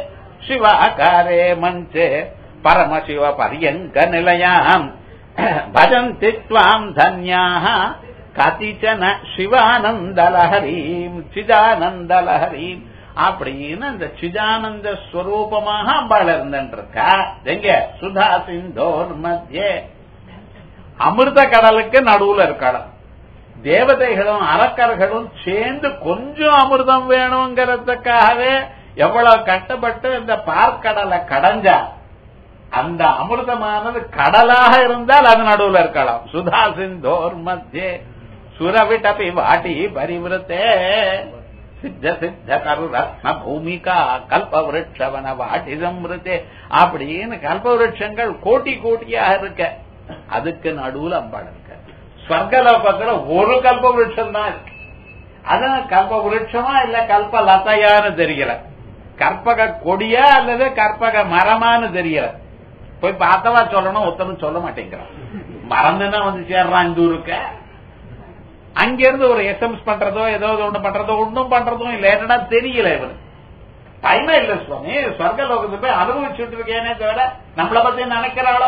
சிவாகாரே மஞ்சே பரமசிவ பரியங்க நிலையாம் பஜந்தி த்வாம் தன்யாக கதிச்சன சிவானந்தலஹரீம் சிதானந்தலஹரீம் அப்படின்னு அந்த சிதானந்த ஸ்வரூபமாக அம்பாள் இருந்துருக்கா எங்க சுதா சிந்தோர் மத்தியே அமிர்த கடலுக்கு நடுவுல இருக்கலாம் தேவதைகளும் அரக்கர்களும் சேர்ந்து கொஞ்சம் அமிர்தம் வேணுங்கிறதுக்காகவே எவ்வளவு கஷ்டப்பட்டு இந்த பார்க்கடலை கடைஞ்சா அந்த அமிர்தமானது கடலாக இருந்தால் அது நடுவுல இருக்கலாம் சுதா சிந்தோர் மத்தியே சுரவிட்டபி வாட்டி பரிவிருத்தே சித்த சித்த கரு ரத்ன பூமிகா கல்ப விருட்சவன வாட்டி சம்ருத்தே அப்படின்னு கல்ப விருட்சங்கள் கோட்டி கோட்டியாக இருக்க அதுக்கு நடுவுல அம்பாள் இருக்க ஸ்வர்கலோகத்துல ஒரு கல்ப விருட்சம் தான் இருக்கு அதான் கல்ப விருட்சமா இல்ல கல்ப லத்தையான்னு தெரியல கற்பக கொடியா அல்லது கற்பக மரமான்னு தெரியல போய் பார்த்தவா சொல்லணும் ஒருத்தனும் சொல்ல மாட்டேங்கிறான் மறந்துன்னா வந்து சேர்றான் இந்த ஊருக்க அங்கிருந்து ஒரு எஸ்எம்எஸ் பண்றதோ ஏதோ ஒண்ணு பண்றதோ ஒன்னும் பண்றதும் இல்ல என்னடா தெரியல இவரு டைமே இல்ல சுவாமி சொர்க்க லோகத்தை போய் அனுபவிச்சுட்டு இருக்கேனே தவிர நம்மள பத்தி நினைக்கிறாளோ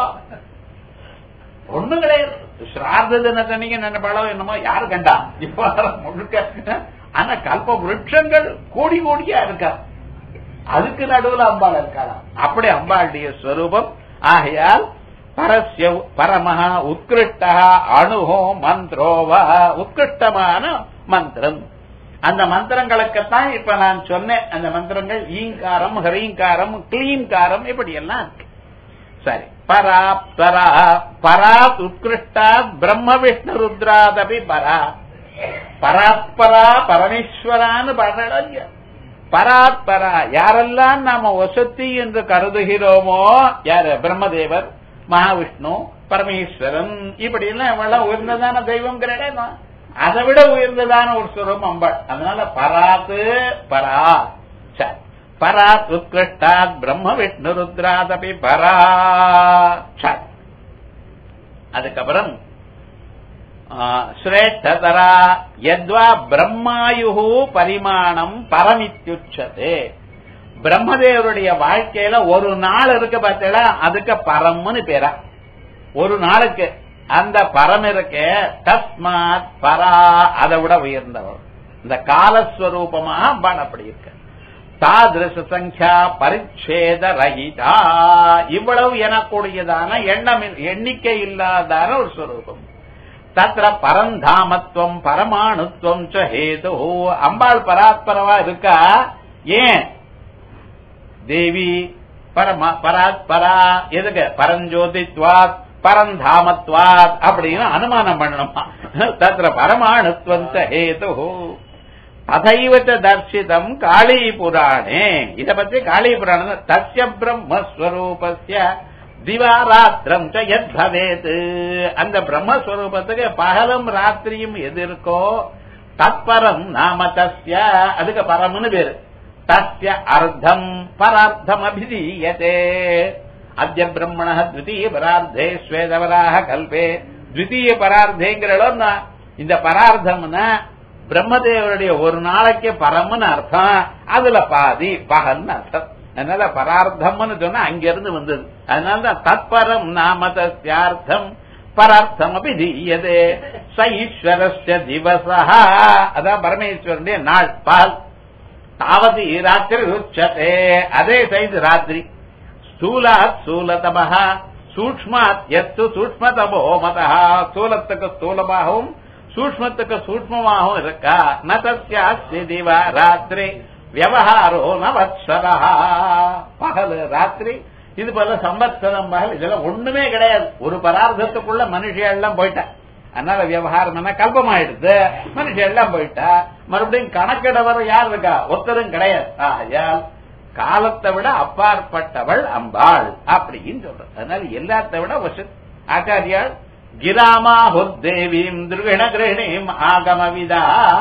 ஒண்ணும் கிடையாது ஸ்ரார்த்த தினத்தன்னைக்கு நினைப்பாளோ என்னமோ யாரு கண்டா இப்ப முழுக்க ஆனா கல்ப விருட்சங்கள் கோடி கோடியா இருக்கா அதுக்கு நடுவுல அம்பாள் இருக்காளாம் அப்படி அம்பாளுடைய ஸ்வரூபம் ஆகையால் பரஸ்ய பரமஹா உத்கிருஷ்டா அணுகோ மந்திரோவா உத்கிருஷ்டமான மந்திரம் அந்த மந்திரங்களுக்குத்தான் இப்ப நான் சொன்னேன் அந்த மந்திரங்கள் ஈங்காரம் ஹரீங்காரம் கிளீங்காரம் இப்படி எல்லாம் இருக்கு சரி பரா பரா பராத் உத்கிருஷ்டா பிரம்ம விஷ்ணு ருத்ராதபி பரா பராத்பரா பரமேஸ்வரான்னு பாடுறாங்க பராத்பரா யாரெல்லாம் நாம வசதி என்று கருதுகிறோமோ யாரு பிரம்மதேவர் மகாவிஷ்ணு பரமேஸ்வரன் இப்படி எல்லாம் இவெல்லாம் உயர்ந்ததான தெய்வம் கிடையாது அதை விட உயர்ந்ததான ஒரு சுரம் அம்பாள் அதனால பராத்து பரா சரி பராத் உத்கிருஷ்டாத் பிரம்ம விஷ்ணு ருத்ராதபி பரா சரி அதுக்கப்புறம் ஸ்ரேஷ்டதரா யத்வா பிரம்மாயு பரிமாணம் பரமித்யுச்சதே பிரம்மதேவருடைய வாழ்க்கையில ஒரு நாள் இருக்கு பார்த்தீங்களா அதுக்கு பரம்னு பேரா ஒரு நாளுக்கு அந்த பரம் இருக்க தஸ்மாத் பரா அதை விட உயர்ந்தவர் இந்த காலஸ்வரூபமாக அம்பாள் அப்படி இருக்கு தாதிருஷ சங்கியா பரிச்சேத ரஹிதா இவ்வளவு எனக்கூடியதான எண்ணம் எண்ணிக்கை இல்லாதான ஒரு ஸ்வரூபம் தத்திர பரந்தாமத்துவம் பரமாணுத்துவம் ஹேது அம்பாள் பராத்பரவா இருக்கா ஏன் தேவி பரமா பராத்பரா எதுக்கு பரஞ்சோதித்வாத் பரந்தாமத்வாத் அப்படின்னு அனுமானம் பண்ணணுமா தத்திர பரமாணுத்துவம் ஹேது அதைவச்ச தர்ஷிதம் காளி புராணே இத பத்தி காளி புராணம் தஸ்ய பிரம்மஸ்வரூபஸ்ய திவாராத்திரம் எத் பவேத் அந்த பிரம்மஸ்வரூபத்துக்கு பகலும் ராத்திரியும் எது இருக்கோ தத்பரம் நாம தஸ்ய அதுக்கு பரம்னு பேரு தஸ்ய அர்த்தம் பரார்த்தம் அபிதீயதே அத்திய பிரம்மண த்விதீய பரார்த்தே ஸ்வேதவராக கல்பே த்விதீய பரார்த்தேங்கிறோம் இந்த பரார்த்தம்னா பிரம்மதேவருடைய ஒரு நாளைக்கு பரம்னு அர்த்தம் அதுல பாதி பகல்னு அர்த்தம் அதனால பரார்த்தம்னு சொன்னா அங்கிருந்து வந்தது அதனாலதான் தத்பரம் நாம தஸ்யார்த்தம் பரார்த்தம் அப்படி தீயதே ச ஈஸ்வரஸ்ய திவசா அதான் பரமேஸ்வரனுடைய நாள் பால் தாவது ராத்திரி உச்சதே அதே சைது ராத்திரி ஸ்தூலாத் ஸ்தூலதமஹா சூக்மாத் எத்து சூக்மதமோ மதா ஸ்தூலத்துக்கு ஸ்தூலமாகவும் சூக்மத்துக்கு சூக்மமாகவும் இருக்கா ந தஸ்யாஸ்தி திவா ராத்திரி வியவஹாரோ ந வத்சரா பகல் ராத்திரி இது போல சம்பத்சரம் பகல் இதெல்லாம் ஒண்ணுமே கிடையாது ஒரு பரார்த்தத்துக்குள்ள மனுஷன் எல்லாம் போயிட்டா அதனால விவகாரம் என்ன கல்பமாயிடுது மனுஷன் எல்லாம் போயிட்டா மறுபடியும் கணக்கிடவர் யார் இருக்கா ஒருத்தரும் கிடையாது ஆயால் காலத்தை விட அப்பாற்பட்டவள் அம்பாள் அப்படின்னு சொல்ற அதனால எல்லாத்தை விட வசத் ஆச்சாரியால் கிராமா ஹுத்தேவீம் திருகிண கிரகணீம் ஆகமவிதா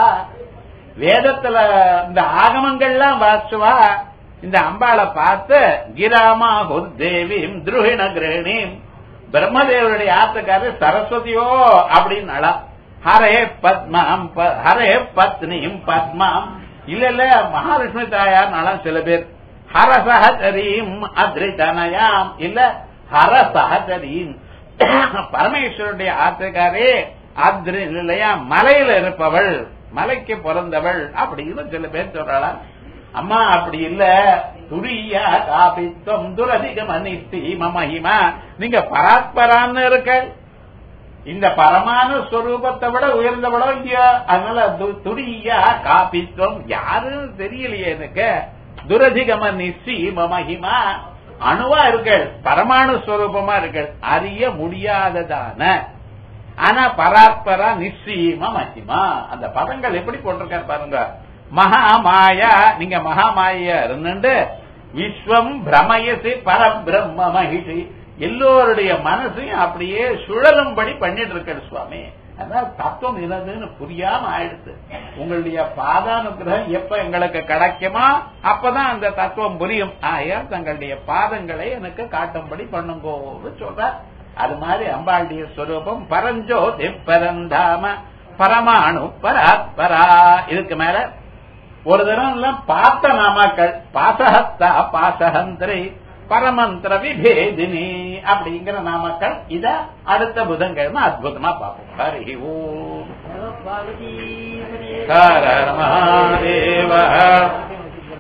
வேதத்துல இந்த ஆகமங்கள்லாம் வாசுவா இந்த அம்பாளை பார்த்து கிராமா ஹுத்தேவீம் திருகிண கிரகணீம் பிரம்மதேவருடைய ஆத்துக்காரர் சரஸ்வதியோ அப்படின்னு ஹரே பத்மாம் ஹரே பத்னியும் பத்மாம் இல்ல இல்ல மகாலட்சுமி தாயார் சில பேர் ஹரசஹரீம் அத்ரிதனயாம் இல்ல ஹரசஹரீம் பரமேஸ்வருடைய ஆத்துக்காரே அத்ரி இல்லையா மலையில இருப்பவள் மலைக்கு பிறந்தவள் அப்படின்னு சில பேர் சொல்றாளா அம்மா அப்படி இல்ல துரியா காபித்வம் துரதிகம் அனிஸ்தி மமஹிமா நீங்க பராத்பரான்னு இருக்க இந்த பரமானு ஸ்வரூபத்தை விட உயர்ந்தவளோ இல்லையோ அதனால து- துரியா காபித்வம் யாருன்னு தெரியலையே எனக்கு துரதிகம நிசி மமஹிமா அணுவா இருக்கள் பரமாணு ஸ்வரூபமா இருக்கள் அறிய முடியாததான ஆனா பராத்பரா நிச்சயமா மகிமா அந்த பதங்கள் எப்படி போட்டிருக்காரு பாருங்க மகாமாயா நீங்க மகாமாயா இருந்துட்டு விஸ்வம் பிரமயசி பரபிரம்ம மகிஷி எல்லோருடைய மனசையும் அப்படியே சுழலும்படி பண்ணிட்டு இருக்காரு சுவாமி அதான் தத்துவம் என்னதுன்னு புரியாம ஆயிடுச்சு உங்களுடைய பாதானுகிரகம் எப்ப எங்களுக்கு கிடைக்குமோ அப்பதான் அந்த தத்துவம் புரியும் ஆயா தங்களுடைய பாதங்களை எனக்கு காட்டும்படி பண்ணுங்கோன்னு சொல்றார் அது மாதிரி அம்பாளுடைய ஸ்வரூபம் பரஞ்சோதி பரந்தாம பரமாணு பராத்பரா இதுக்கு மேல ஒரு தரம் எல்லாம் பார்த்த நாமாக்கள் பாசஹத்தா பாசஹந்திரி பரமந்திர விபேதினி அப்படிங்கிற நாமக்கள் இத அடுத்த புதன்கிழமை அற்புதமா பார்ப்போம் ஹரி ஓம் பார்வதி ஹர மகாதேவ